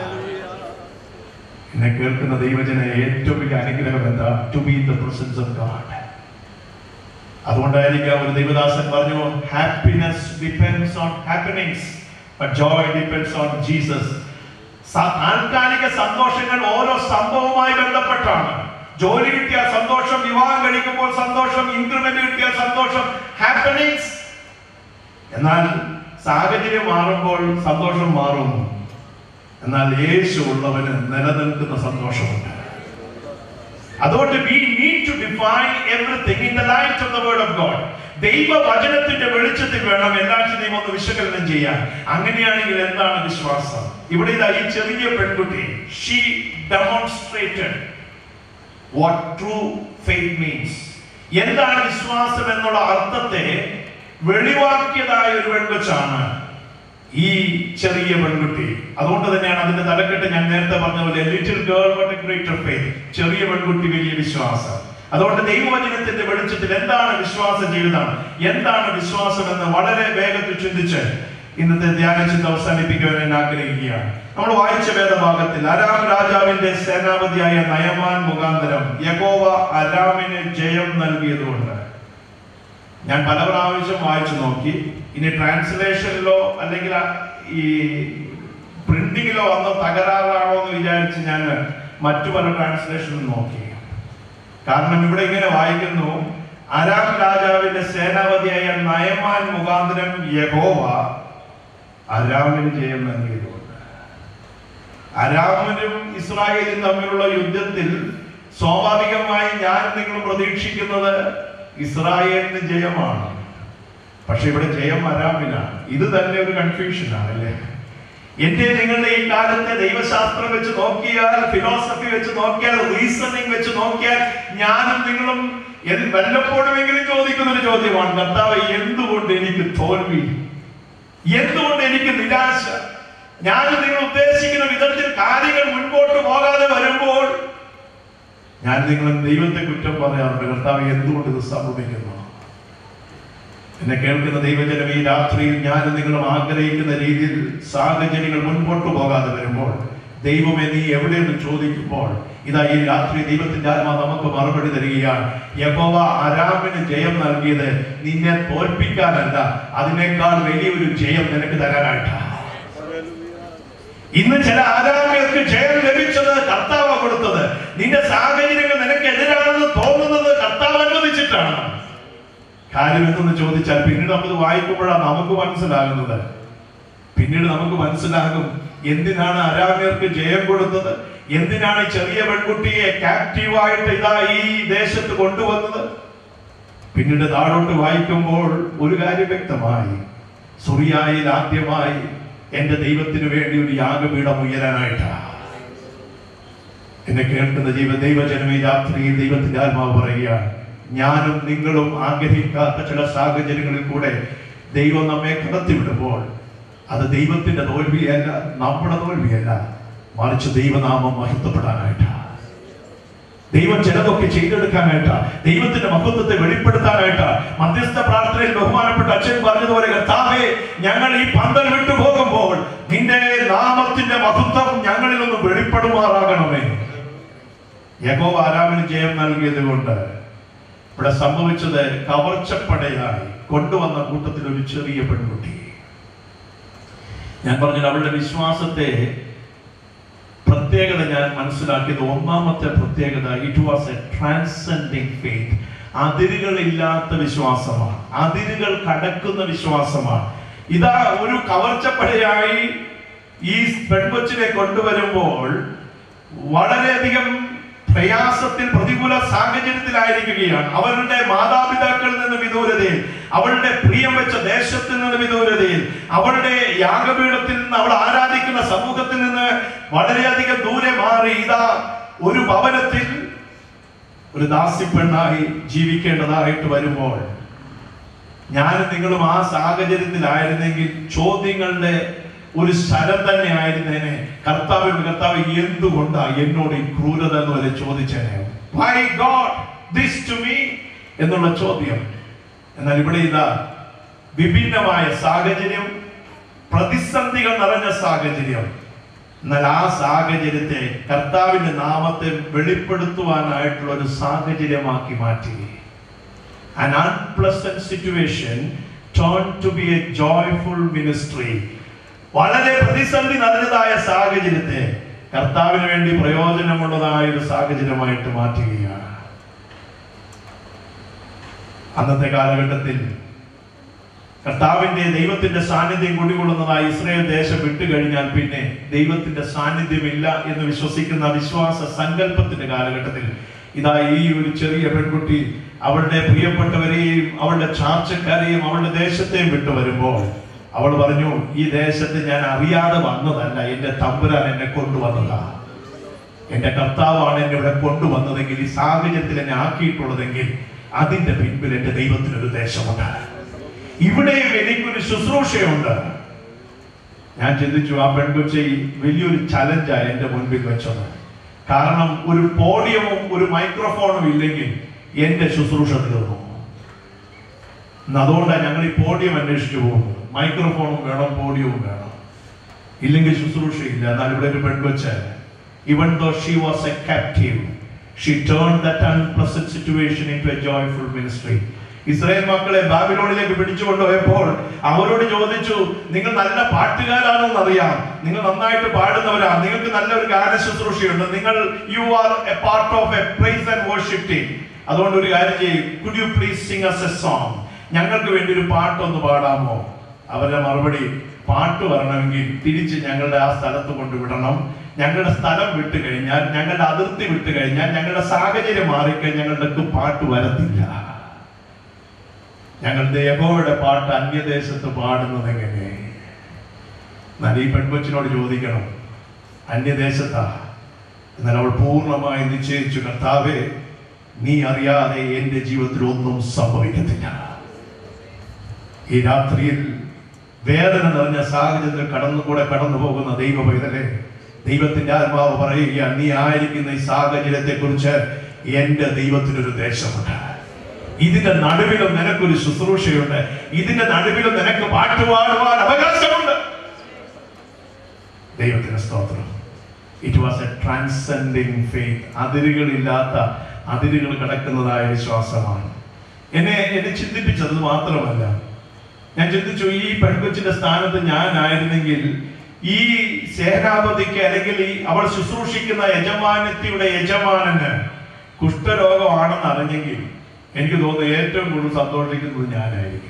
എന്നെ കേൾക്കുന്ന ദൈവജന ഏറ്റവും വലിയ അനുഗ്രഹം എന്താ to be the presence of God അതുകൊണ്ടായിരിക്കാം ഒരു ദൈവദാസൻ പറഞ്ഞു happiness depends on happenings but joy depends on Jesus സ- താൽക്കാലിക സന്തോഷങ്ങൾ ഓരോ സംഭവവുമായി ബന്ധപ്പെട്ടാണ് ജോലി കിട്ടിയ സന്തോഷം വിവാഹം കഴിക്കുമ്പോൾ സന്തോഷം ഇൻക്രിമെന്റ് കിട്ടിയ സന്തോഷം ഹാപ്പനിങ്സ് എന്നാൽ സാഹചര്യം മാറുമ്പോൾ സന്തോഷം മാറുന്നു എന്നാൽ യേശു ഉള്ളവന് നിലനിൽക്കുന്ന സന്തോഷമുണ്ട് അതുകൊണ്ട് we need to define everything in the light of the word of God ദൈവവചനത്തിന്റെ വെളിച്ചത്തിൽ വേണം എല്ലാറ്റിനെയും ഒന്ന് വിശകലനം ചെയ്യാൻ അങ്ങനെയാണെങ്കിൽ എന്താണ് വിശ്വാസം ഇവിടെ ഇതാ ഈ ചെറിയ പെൺകുട്ടി she demonstrated what true faith means എന്താണ് വിശ്വാസം എന്നുള്ള അർത്ഥത്തെ വെളിവാക്കിയതായ ഒരു പെൺകൊച്ചാണ് ഈ ചെറിയ പെൺകുട്ടി അതുകൊണ്ട് തന്നെയാണ് അതിന്റെ തലക്കെട്ട് ഞാൻ നേരത്തെ പറഞ്ഞ പോലെ little girl but greater faith ചെറിയ പെൺകുട്ടി വലിയ വിശ്വാസം അതുകൊണ്ട് ദൈവവചനത്തിന്റെ വെളിച്ചത്തിൽ എന്താണ് വിശ്വാസ ജീവിതം എന്താണ് വിശ്വാസം എന്ന് വളരെ വേഗത്തിൽ ചിന്തിച്ച് ഇന്നത്തെ ധ്യാനചിന്ത അവസാനിപ്പിക്കുവാൻ ഞാൻ ആഗ്രഹിക്കുകയാണ് നമ്മൾ വായിച്ച വേദഭാഗത്തിൽ അരാം രാജാവിന്റെ സേനാപതിയായ നയമാൻ മുഖാന്തരം യഗോവ അരാമിന് ജയം നൽകിയതുകൊണ്ട് ഞാൻ പല പ്രാവശ്യം വായിച്ചു നോക്കി ഇനി ട്രാൻസ്ലേഷനിലോ അല്ലെങ്കിൽ ആ ഈ പ്രിന്റിങ്ങിലോ വന്ന തകരാറാണോ എന്ന് വിചാരിച്ച് ഞാൻ മറ്റു പല ട്രാൻസ്ലേഷനും നോക്കി കാരണം ഇവിടെ ഇങ്ങനെ വായിക്കുന്നു അരാം രാജാവിന്റെ സേനാപതിയായ നയമാൻ മുഖാന്തരം യഹോവ അരാമിന് ജയം നൽകിയതുകൊണ്ട് അരാമനും ഇസ്രായേലും തമ്മിലുള്ള യുദ്ധത്തിൽ സ്വാഭാവികമായി ഞാൻ നിങ്ങൾ പ്രതീക്ഷിക്കുന്നത് ഇസ്രായേലിന് ജയമാണ് പക്ഷെ ഇവിടെ ജയം അരാമിനാണ് ഇത് തന്നെ ഒരു കൺഫ്യൂഷനാണ് അല്ലേ എന്റെ നിങ്ങളുടെ ഈ കാലത്തെ ദൈവശാസ്ത്രം വെച്ച് നോക്കിയാൽ ഫിലോസഫി വെച്ച് നോക്കിയാൽ റീസണിങ് വെച്ച് നോക്കിയാൽ ഞാനും നിങ്ങളും എൻ- വല്ലപ്പോഴുമെങ്കിലും ചോദിക്കുന്ന ഒരു ചോദ്യമാണ് കർത്താവ് എന്തുകൊണ്ട് എനിക്ക് തോൽവി എന്തുകൊണ്ട് എനിക്ക് നിരാശ ഞാൻ നിങ്ങൾ ഉദ്ദേശിക്കുന്ന വിധത്തിൽ കാര്യങ്ങൾ മുൻപോട്ട് പോകാതെ വരുമ്പോൾ ഞാൻ നിങ്ങളും ദൈവത്തെ കുറ്റം പറയാറുണ്ട് കർത്താവ് എന്തുകൊണ്ട് ഇത് സംഭവിക്കുന്നു എന്നെ കേൾക്കുന്ന ദൈവജനം ഈ രാത്രിയിൽ ഞാൻ നിങ്ങളും ആഗ്രഹിക്കുന്ന രീതിയിൽ സാഹചര്യങ്ങൾ മുൻപോട്ട് പോകാതെ വരുമ്പോൾ ദൈവമേ നീ എവിടെയെന്ന് ചോദിക്കുമ്പോൾ ഇതാ ഈ രാത്രി ദൈവത്തിന്റെ ആത്മാ നമുക്ക് മറുപടി തരികയാണ് യഹോവ അരാമിന് ജയം നൽകിയത് നിന്നെ തോൽപ്പിക്കാനല്ല അതിനേക്കാൾ വലിയൊരു ജയം നിനക്ക് തരാനായിട്ടാണ് ഇന്ന് ചില ആരാധകർക്ക് ജയം ലഭിച്ചത് കർത്താവ് കൊടുത്തത് നിന്റെ സാഹചര്യങ്ങൾ നിനക്ക് എതിരാണെന്ന് തോന്നുന്നത് കർത്താവ് അനുവദിച്ചിട്ടാണ് കാര്യം എന്തെന്ന് ചോദിച്ചാൽ പിന്നീട് നമുക്ക് വായിക്കുമ്പോഴാണ് നമുക്ക് മനസ്സിലാകുന്നത് പിന്നീട് നമുക്ക് മനസ്സിലാകും എന്തിനാണ് അരാമ്യർക്ക് ജയം കൊടുത്തത് എന്തിനാണ് ഈ ചെറിയ പെൺകുട്ടിയെ ക്യാപ്റ്റീവായിട്ട് ഇതാ ഈ ദേശത്ത് കൊണ്ടുവന്നത് പിന്നീട് താഴോട്ട് വായിക്കുമ്പോൾ ഒരു കാര്യം വ്യക്തമായി സുറിയായിൽ ആദ്യമായി എന്റെ ദൈവത്തിന് വേണ്ടി ഒരു യാഗപീഠം ഉയരാനായിട്ടാണ് എന്നെ കേൾക്കുന്ന ജീവ ദൈവജനം ഈ രാത്രിയിൽ ദൈവത്തിന്റെ ആത്മാവ് പറയുകയാണ് ഞാനും നിങ്ങളും ആഗ്രഹിക്കാത്ത ചില സാഹചര്യങ്ങളിൽ കൂടെ ദൈവം നമ്മെ കടത്തിവിടുമ്പോൾ അത് ദൈവത്തിന്റെ തോൽവിയല്ല നമ്മുടെ തോൽവിയല്ല മറിച്ച് ദൈവനാമം മഹത്വപ്പെടാനായിട്ടാണ് ദൈവം ചിലതൊക്കെ ചെയ്തെടുക്കാനായിട്ട് ദൈവത്തിന്റെ മഹത്വത്തെ വെളിപ്പെടുത്താനായിട്ട് മധ്യസ്ഥ പ്രാർത്ഥനയിൽ ബഹുമാനപ്പെട്ട അച്ഛൻ പറഞ്ഞതുപോലെ കർത്താവേ ഞങ്ങൾ ഈ പന്തൽ വിട്ടു പോകുമ്പോൾ നിന്റെ നാമത്തിന്റെ മഹത്വം ഞങ്ങളിൽ നിന്ന് വെളിപ്പെടുമാറാകണമേ യഹോവ ആരാമിന് ജയം നൽകിയത് കൊണ്ട് ഇവിടെ സംഭവിച്ചത് കവർച്ചപ്പടയായി കൊണ്ടുവന്ന കൂട്ടത്തിൽ ഒരു ചെറിയ പെൺകുട്ടി ഞാൻ പറഞ്ഞത് അവളുടെ വിശ്വാസത്തെ പ്രത്യേകത ഞാൻ മനസ്സിലാക്കിയത് ഒന്നാമത്തെ പ്രത്യേകത it was a transcending faith അതിരുകളില്ലാത്ത വിശ്വാസമാണ് അതിരുകൾ കടക്കുന്ന വിശ്വാസമാണ് ഇതാ ഒരു കവർച്ചപ്പടയായി ഈ പെൺകൊച്ചിനെ കൊണ്ടുവരുമ്പോൾ വളരെയധികം പ്രയാസത്തിൽ പ്രതികൂല സാഹചര്യത്തിലായിരിക്കുകയാണ് അവരുടെ മാതാപിതാക്കളിൽ നിന്ന് വിദൂരതയിൽ അവളുടെ പ്രിയം വെച്ച ദേശത്തിൽ നിന്ന് വിദൂരതയിൽ അവളുടെ യാഗപീഠത്തിൽ നിന്ന് അവൾ ആരാധിക്കുന്ന സമൂഹത്തിൽ നിന്ന് വളരെയധികം ദൂരെ മാറി ഇതാ ഒരു ഭവനത്തിൽ ഒരു ദാസ്യപ്പെണ്ണായി ജീവിക്കേണ്ടതായിട്ട് വരുമ്പോൾ ഞാൻ നിങ്ങളും ആ സാഹചര്യത്തിലായിരുന്നെങ്കിൽ ചോദ്യങ്ങളുടെ ഒരു ശരം തന്നെ ആയിരുന്നേനെ കർത്താവിൽ കർത്താവ് എന്തുകൊണ്ടാ എന്നോട് ഈ ക്രൂരത എന്ന് വരെ ചോദിച്ചേനെ why God this to me എന്നുള്ള ചോദ്യം എന്നാൽ ഇവിടെ ഇതാ വിഭിന്നമായ സാഹചര്യം പ്രതിസന്ധികൾ നിറഞ്ഞ സാഹചര്യം എന്നാൽ ആ സാഹചര്യത്തെ കർത്താവിന്റെ നാമത്തെ വെളിപ്പെടുത്തുവാനായിട്ടുള്ള ഒരു സാഹചര്യമാക്കി മാറ്റി an unpleasant situation turned to be a joyful ministry വളരെ പ്രതിസന്ധി നിറഞ്ഞതായ സാഹചര്യത്തെ കർത്താവിന് വേണ്ടി പ്രയോജനമുള്ളതായ ഒരു സാഹചര്യമായിട്ട് മാറ്റുകയാണ് അന്നത്തെ കാലഘട്ടത്തിൽ കർത്താവിന്റെ ദൈവത്തിന്റെ സാന്നിധ്യം കുടികൊള്ളുന്നതായി ഇസ്രായേൽ ദേശം വിട്ടുകഴിഞ്ഞാൽ പിന്നെ ദൈവത്തിന്റെ സാന്നിധ്യമില്ല എന്ന് വിശ്വസിക്കുന്ന വിശ്വാസ സങ്കല്പത്തിന്റെ കാലഘട്ടത്തിൽ ഇതാ ഈ ഒരു ചെറിയ പെൺകുട്ടി അവളുടെ പ്രിയപ്പെട്ടവരെയും അവളുടെ ചാർച്ചക്കാരെയും അവളുടെ ദേശത്തെയും വിട്ടു വരുമ്പോൾ അവൾ പറഞ്ഞു ഈ ദേശത്ത് ഞാൻ അറിയാതെ വന്നതല്ല എന്റെ തമ്പുരാൻ എന്നെ കൊണ്ടുവന്നതാ എന്റെ കർത്താവാണ് എന്നെ ഇവിടെ കൊണ്ടുവന്നതെങ്കിൽ ഈ സാഹചര്യത്തിൽ എന്നെ ആക്കിയിട്ടുള്ളതെങ്കിൽ അതിന്റെ പിൻപിൽ എന്റെ ദൈവത്തിനൊരു ദേശമുണ്ട് ഇവിടെയും എനിക്കൊരു ശുശ്രൂഷയുണ്ട് ഞാൻ ചിന്തിച്ചു ആ പെൺകൊച്ചി വലിയൊരു ചലഞ്ചായി എന്റെ മുൻപിൽ വെച്ചത് കാരണം ഒരു പോഡിയവും ഒരു മൈക്രോഫോണും ഇല്ലെങ്കിൽ എന്റെ ശുശ്രൂഷ തീർന്നു ഇന്ന് അതുകൊണ്ടാണ് ഞങ്ങൾ ഈ പോഡിയം അന്വേഷിച്ചു പോകുന്നത് മൈക്രോഫോണും വേണം പോഡിയവും വേണം ഇല്ലെങ്കിൽ ശുശ്രൂഷയില്ല എന്നാൽ ഇവിടെ ഒരു പെൺകൊച്ച് even though she was a captive she turn that unpleasant situation into a joyful ministry Israel മക്കളെ ബാബിലോണിലേക്ക് പിടിച്ചുകൊണ്ടുപോയപ്പോൾ അവരോട് ചോദിച്ചു നിങ്ങൾ നല്ല പാട്ടുകാരാണെന്ന് അറിയാം നിങ്ങൾ നന്നായിട്ട് പാടുന്നവരാ നിങ്ങൾക്ക് നല്ലൊരു ഗാന ശുശ്രൂഷയുണ്ട് നിങ്ങൾ you are a part of a praise and worship team അതുകൊണ്ട് ഒരു കാര്യം ചെയ്യും could you please sing us a song ഞങ്ങൾക്ക് വേണ്ടി ഒരു പാട്ടൊന്ന് പാടാമോ അവരുടെ മറുപടി പാട്ട് വരണമെങ്കിൽ തിരിച്ച് ഞങ്ങളുടെ ആ സ്ഥലത്ത് കൊണ്ടുവിടണം ഞങ്ങളുടെ സ്ഥലം വിട്ടു കഴിഞ്ഞാൽ ഞങ്ങളുടെ അതിർത്തി വിട്ടു കഴിഞ്ഞാൽ ഞങ്ങളുടെ സാഹചര്യം മാറിക്കഴിഞ്ഞാൽ ഞങ്ങളുടെ പാട്ട് വരത്തില്ല ഞങ്ങളുടെ യഹോവയുടെ പാട്ട് അന്യദേശത്ത് പാടുന്നത് എങ്ങനെ എന്നാൽ ഈ പെൺകൊച്ചിനോട് ചോദിക്കണം അന്യദേശത്താ എന്നാൽ അവൾ പൂർണ്ണമായി നിശ്ചയിച്ചു കർത്താവേ നീ അറിയാതെ എന്റെ ജീവിതത്തിൽ ഒന്നും സംഭവിക്കത്തില്ല ഈ രാത്രിയിൽ വേദന നിറഞ്ഞ സാഹചര്യത്തിൽ കടന്നുകൂടെ കടന്നു പോകുന്ന ദൈവ പൈതലെ ദൈവത്തിന്റെ ആത്മാവ് പറയുക നീ ആയിരിക്കുന്ന ഈ സാഹചര്യത്തെ കുറിച്ച് എന്റെ ദൈവത്തിനൊരു ദേശമുണ്ട് ഇതിന്റെ നടുവിലും നിനക്കൊരു ശുശ്രൂഷയുണ്ട് ഇതിന്റെ നടുവിലും നിനക്ക് പാട്ടുപാടുവാൻ അവകാശമുണ്ട് ദൈവത്തിന് സ്തോത്രം it was a transcending faith അതിരുകളില്ലാത്ത അതിരുകൾ കിടക്കുന്നതായ വിശ്വാസമാണ് എന്നെ എന്നെ ചിന്തിപ്പിച്ചത് മാത്രമല്ല ഞാൻ ചിന്തിച്ചു ഈ പെൺകൊച്ചിന്റെ സ്ഥാനത്ത് ഞാനായിരുന്നെങ്കിൽ ഈ സേനാപതിക്ക് അല്ലെങ്കിൽ ഈ അവൾ ശുശ്രൂഷിക്കുന്ന യജമാനത്തിയുടെ യജമാനന് കുഷ്ഠരോഗമാണെന്ന് അറിഞ്ഞെങ്കിൽ എനിക്ക് തോന്നുന്നു ഏറ്റവും കൂടുതൽ സന്തോഷിക്കുന്നത് ഞാനായിരിക്കും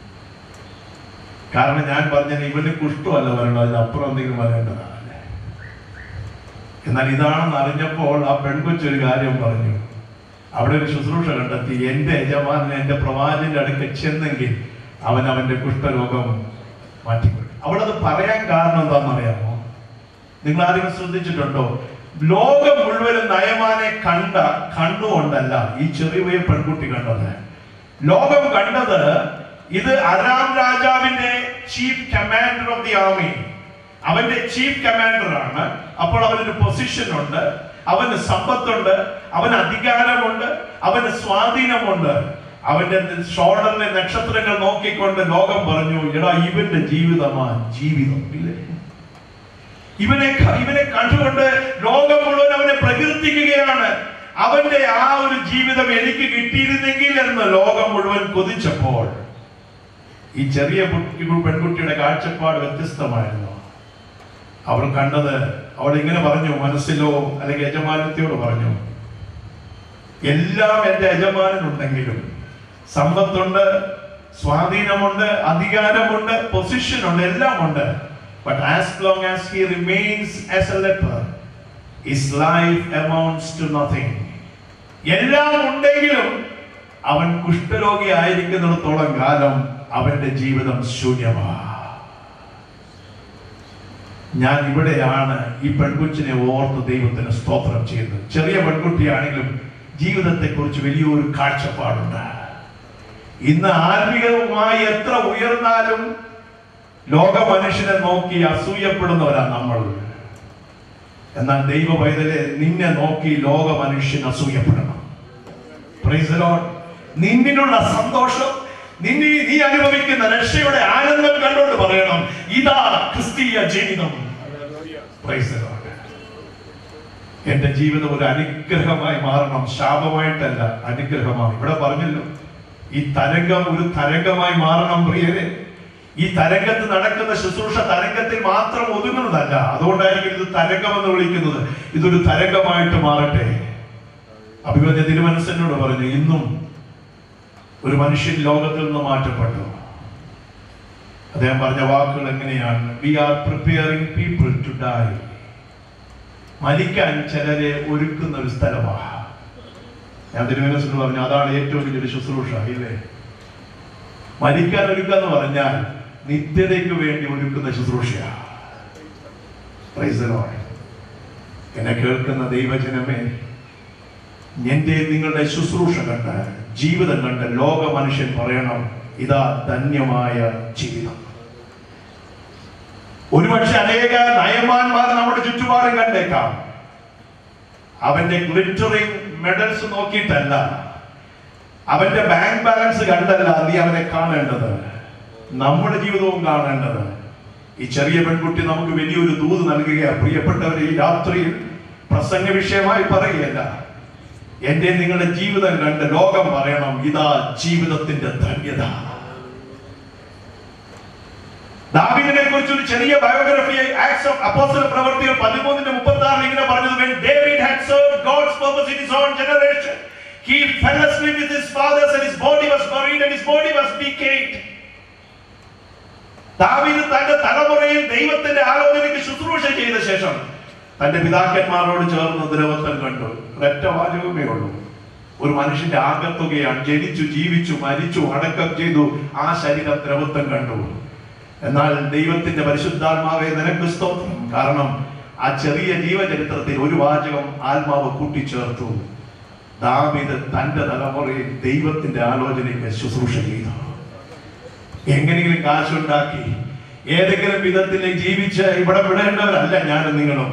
കാരണം ഞാൻ പറഞ്ഞത് ഇവന് കുഷ്ഠമല്ല വരണം അതിനപ്പുറം എന്തെങ്കിലും വരേണ്ടതാണ് എന്നാൽ ഇതാണെന്ന് അറിഞ്ഞപ്പോൾ ആ പെൺകൊച്ചൊരു കാര്യം പറഞ്ഞു അവിടെ ഒരു ശുശ്രൂഷ കണ്ടെത്തി എന്റെ യജമാനൻ എന്റെ പ്രവാചന്റെ അടുക്കൽ ചെന്നെങ്കിൽ അവൻ അവന്റെ കുഷ്ഠരോഗം മാറ്റിക്കൊടുക്കും അവളത് പറയാൻ കാരണം എന്താണെന്നറിയാമോ നിങ്ങൾ ആരെങ്കിലും ശ്രദ്ധിച്ചിട്ടുണ്ടോ ലോകം മുഴുവനും നയമാനെ കണ്ട കണ്ണുകൊണ്ടല്ല ഈ ചെറിയ പെൺകുട്ടി കണ്ടത് ലോകം കണ്ടത് ഇത് അരാം രാജാവിന്റെ chief commander of the army അവന്റെ ചീഫ് കമാൻഡർ ആണ് അപ്പോൾ അവനൊരു പൊസിഷൻ ഉണ്ട് അവന് സമ്പത്തുണ്ട് അവന് അധികാരമുണ്ട് അവന് സ്വാധീനമുണ്ട് അവന്റെ ഷോൾഡറിലെ നക്ഷത്രങ്ങൾ നോക്കിക്കൊണ്ട് ലോകം പറഞ്ഞു എടാ ഇവന്റെ ജീവിതമാ ജീവിതം ഇല്ലേ ഇവനെ ഇവനെ കണ്ടുകൊണ്ട് ലോകം മുഴുവൻ അവനെ പ്രകീർത്തിക്കുകയാണ് അവന്റെ ആ ഒരു ജീവിതം എനിക്ക് കിട്ടിയിരുന്നെങ്കിൽ എന്ന് ലോകം മുഴുവൻ കൊതിച്ചപ്പോൾ ഈ ചെറിയ കുട്ടി പെൺകുട്ടിയുടെ കാഴ്ചപ്പാട് വ്യത്യസ്തമായിരുന്നു അവൾ കണ്ടത് അവൾ ഇങ്ങനെ പറഞ്ഞു മനസ്സിലോ അല്ലെങ്കിൽ യജമാനത്തിയോട് പറഞ്ഞു എല്ലാം എന്റെ യജമാനുണ്ടെങ്കിലും സമ്പത്തുണ്ട് സ്വാധീനമുണ്ട് അധികാരമുണ്ട് പൊസിഷൻ ഉണ്ട് എല്ലാം ഉണ്ട് but as long as he remains as a leper his life amounts to nothing എല്ലാം ഉണ്ടെങ്കിലും അവൻ കുഷ്ഠരോഗി ആയിരിക്കുന്നിടത്തോളം കാലം അവന്റെ ജീവിതം ശൂന്യമാ ഞാൻ ഇവിടെയാണ് ഈ പെൺകുച്ചിനെ ഓർത്ത് ദൈവത്തിന് സ്തോത്രം ചെയ്യുന്നത് ചെറിയ പെൺകുട്ടിയാണെങ്കിലും ജീവിതത്തെ കുറിച്ച് വലിയൊരു കാഴ്ചപ്പാടുണ്ട് ഇന്ന് ആത്മീയവുമായി എത്ര ഉയർന്നാലും ലോക മനുഷ്യനെ നോക്കി അസൂയപ്പെടുന്നവരാ നമ്മൾ എന്നാൽ ദൈവ പൈതലെ നിന്നെ നോക്കി ലോക മനുഷ്യൻ അസൂയപ്പെടണം Praise the Lord. നിന്നിലുള്ള സന്തോഷം നിന്നെ നീ അനുഭവിക്കുന്ന രക്ഷയുടെ ആനന്ദം കണ്ടുകൊണ്ട് പറയണം ഇതാ ക്രിസ്തീയ ജീവിതം Praise the Lord. എന്റെ ജീവിതം ഒരു അനുഗ്രഹമായി മാറണം ശാപമായിട്ടല്ല അനുഗ്രഹമായി ഇവിടെ പറഞ്ഞല്ലോ ഈ തരംഗം ഒരു തരംഗമായി മാറണം പ്രിയരെ ഈ തരംഗത്ത് നടക്കുന്ന ശുശ്രൂഷ തരംഗത്തിൽ മാത്രം ഒതുങ്ങുന്നതല്ല അതുകൊണ്ടായിരിക്കും ഇത് തരംഗം എന്ന് വിളിക്കുന്നത് ഇതൊരു തരംഗമായിട്ട് മാറട്ടെ അഭിമന്യ തിരുമനസ്സനോട് പറഞ്ഞു ഇന്നും ഒരു മനുഷ്യൻ ലോകത്തിൽ നിന്ന് മാറ്റപ്പെട്ടു അദ്ദേഹം പറഞ്ഞ വാക്കുകൾ എങ്ങനെയാണ് we are preparing people to die മരിക്കാൻ ചിലരെ ഒരുക്കുന്ന ഒരു സ്ഥലമാണ് ഞാൻ തിരുമനസ്സിന് പറഞ്ഞു അതാണ് ഏറ്റവും വലിയൊരു ശുശ്രൂഷ ഇല്ലേ മരിക്കാൻ ഒരുക്കുക എന്ന് പറഞ്ഞാൽ നിത്യതയ്ക്ക് വേണ്ടി ഒരുക്കുന്ന ശുശ്രൂഷയാണ് Praise the Lord. എന്നെ കേൾക്കുന്ന ദൈവജനമേ എന്റെ നിങ്ങളുടെ ശുശ്രൂഷ കണ്ട് ജീവിതം കണ്ട് ലോക മനുഷ്യൻ പറയണം ഇതാ ധന്യമായ ജീവിതം ഒരുപക്ഷെ അനേക നയമാന്മാർ നമ്മുടെ ചുറ്റുപാടും കണ്ടേക്കാം അവന്റെ ഗ്ലിറ്ററിംഗ് മെഡൽസ് നോക്കിയിട്ടല്ല അവന്റെ ബാങ്ക് ബാലൻസ് കണ്ടല്ല നീ അവനെ കാണേണ്ടത് നമ്മുടെ ജീവിതവും കാണേണ്ടത് ഈ ചെറിയ പെൺകുട്ടി നമുക്ക് വലിയൊരു ദൂത് നൽകുക പ്രിയപ്പെട്ടവരെ ഈ രാത്രിയിൽ പ്രസംഗ വിഷയമായി പറയുകയല്ല എന്റെ നിങ്ങളുടെ ജീവിതം കണ്ട് ലോകം പറയണം ഇതാ ജീവിതത്തിന്റെ ധന്യത ദാവീദിനെ കുറിച്ച് ഒരു ചെറിയ ബയോഗ്രഫി ആക്ട്സ് ഓഫ് അപ്പോസ്റ്റൽ പ്രവർത്തികൾ പതിമൂന്നിന്റെ മുപ്പത്തി ആറിൽ ഇങ്ങനെ പറഞ്ഞത് when David had served God's purpose in his own generation he fell asleep with his fathers and his body was buried and his body was decayed ദാവീദ് തന്റെ തലമുറയിൽ ദൈവത്തിന്റെ ആലോചനയ്ക്ക് ശുശ്രൂഷ ചെയ്ത ശേഷം തന്റെ പിതാക്കന്മാരോട് ചേർന്ന് ദ്രവത്വം കണ്ടു ഒരൊറ്റ വാചകമേ ഉള്ളൂ ഒരു മനുഷ്യന്റെ ആകത്തുകയാണ് ജനിച്ചു ജീവിച്ചു മരിച്ചു അടക്കം ചെയ്തു ആ ശരീരം ദ്രവത്വം കണ്ടു എന്നാൽ ദൈവത്തിന്റെ പരിശുദ്ധാത്മാവെ നിനക്ക് സ്തോത്രം കാരണം ആ ചെറിയ ജീവചരിത്രത്തിൽ ഒരു വാചകം ആത്മാവ് കൂട്ടിച്ചേർത്തു ദാവിദ് തന്റെ തലമുറയിൽ ദൈവത്തിന്റെ ആലോചനയ്ക്ക് ശുശ്രൂഷ ചെയ്തു എങ്ങനെയെങ്കിലും കാശുണ്ടാക്കി ഏതെങ്കിലും വിധത്തിൽ ജീവിച്ച് ഇവിടെ വിടേണ്ടവരല്ല ഞാനും നിങ്ങളും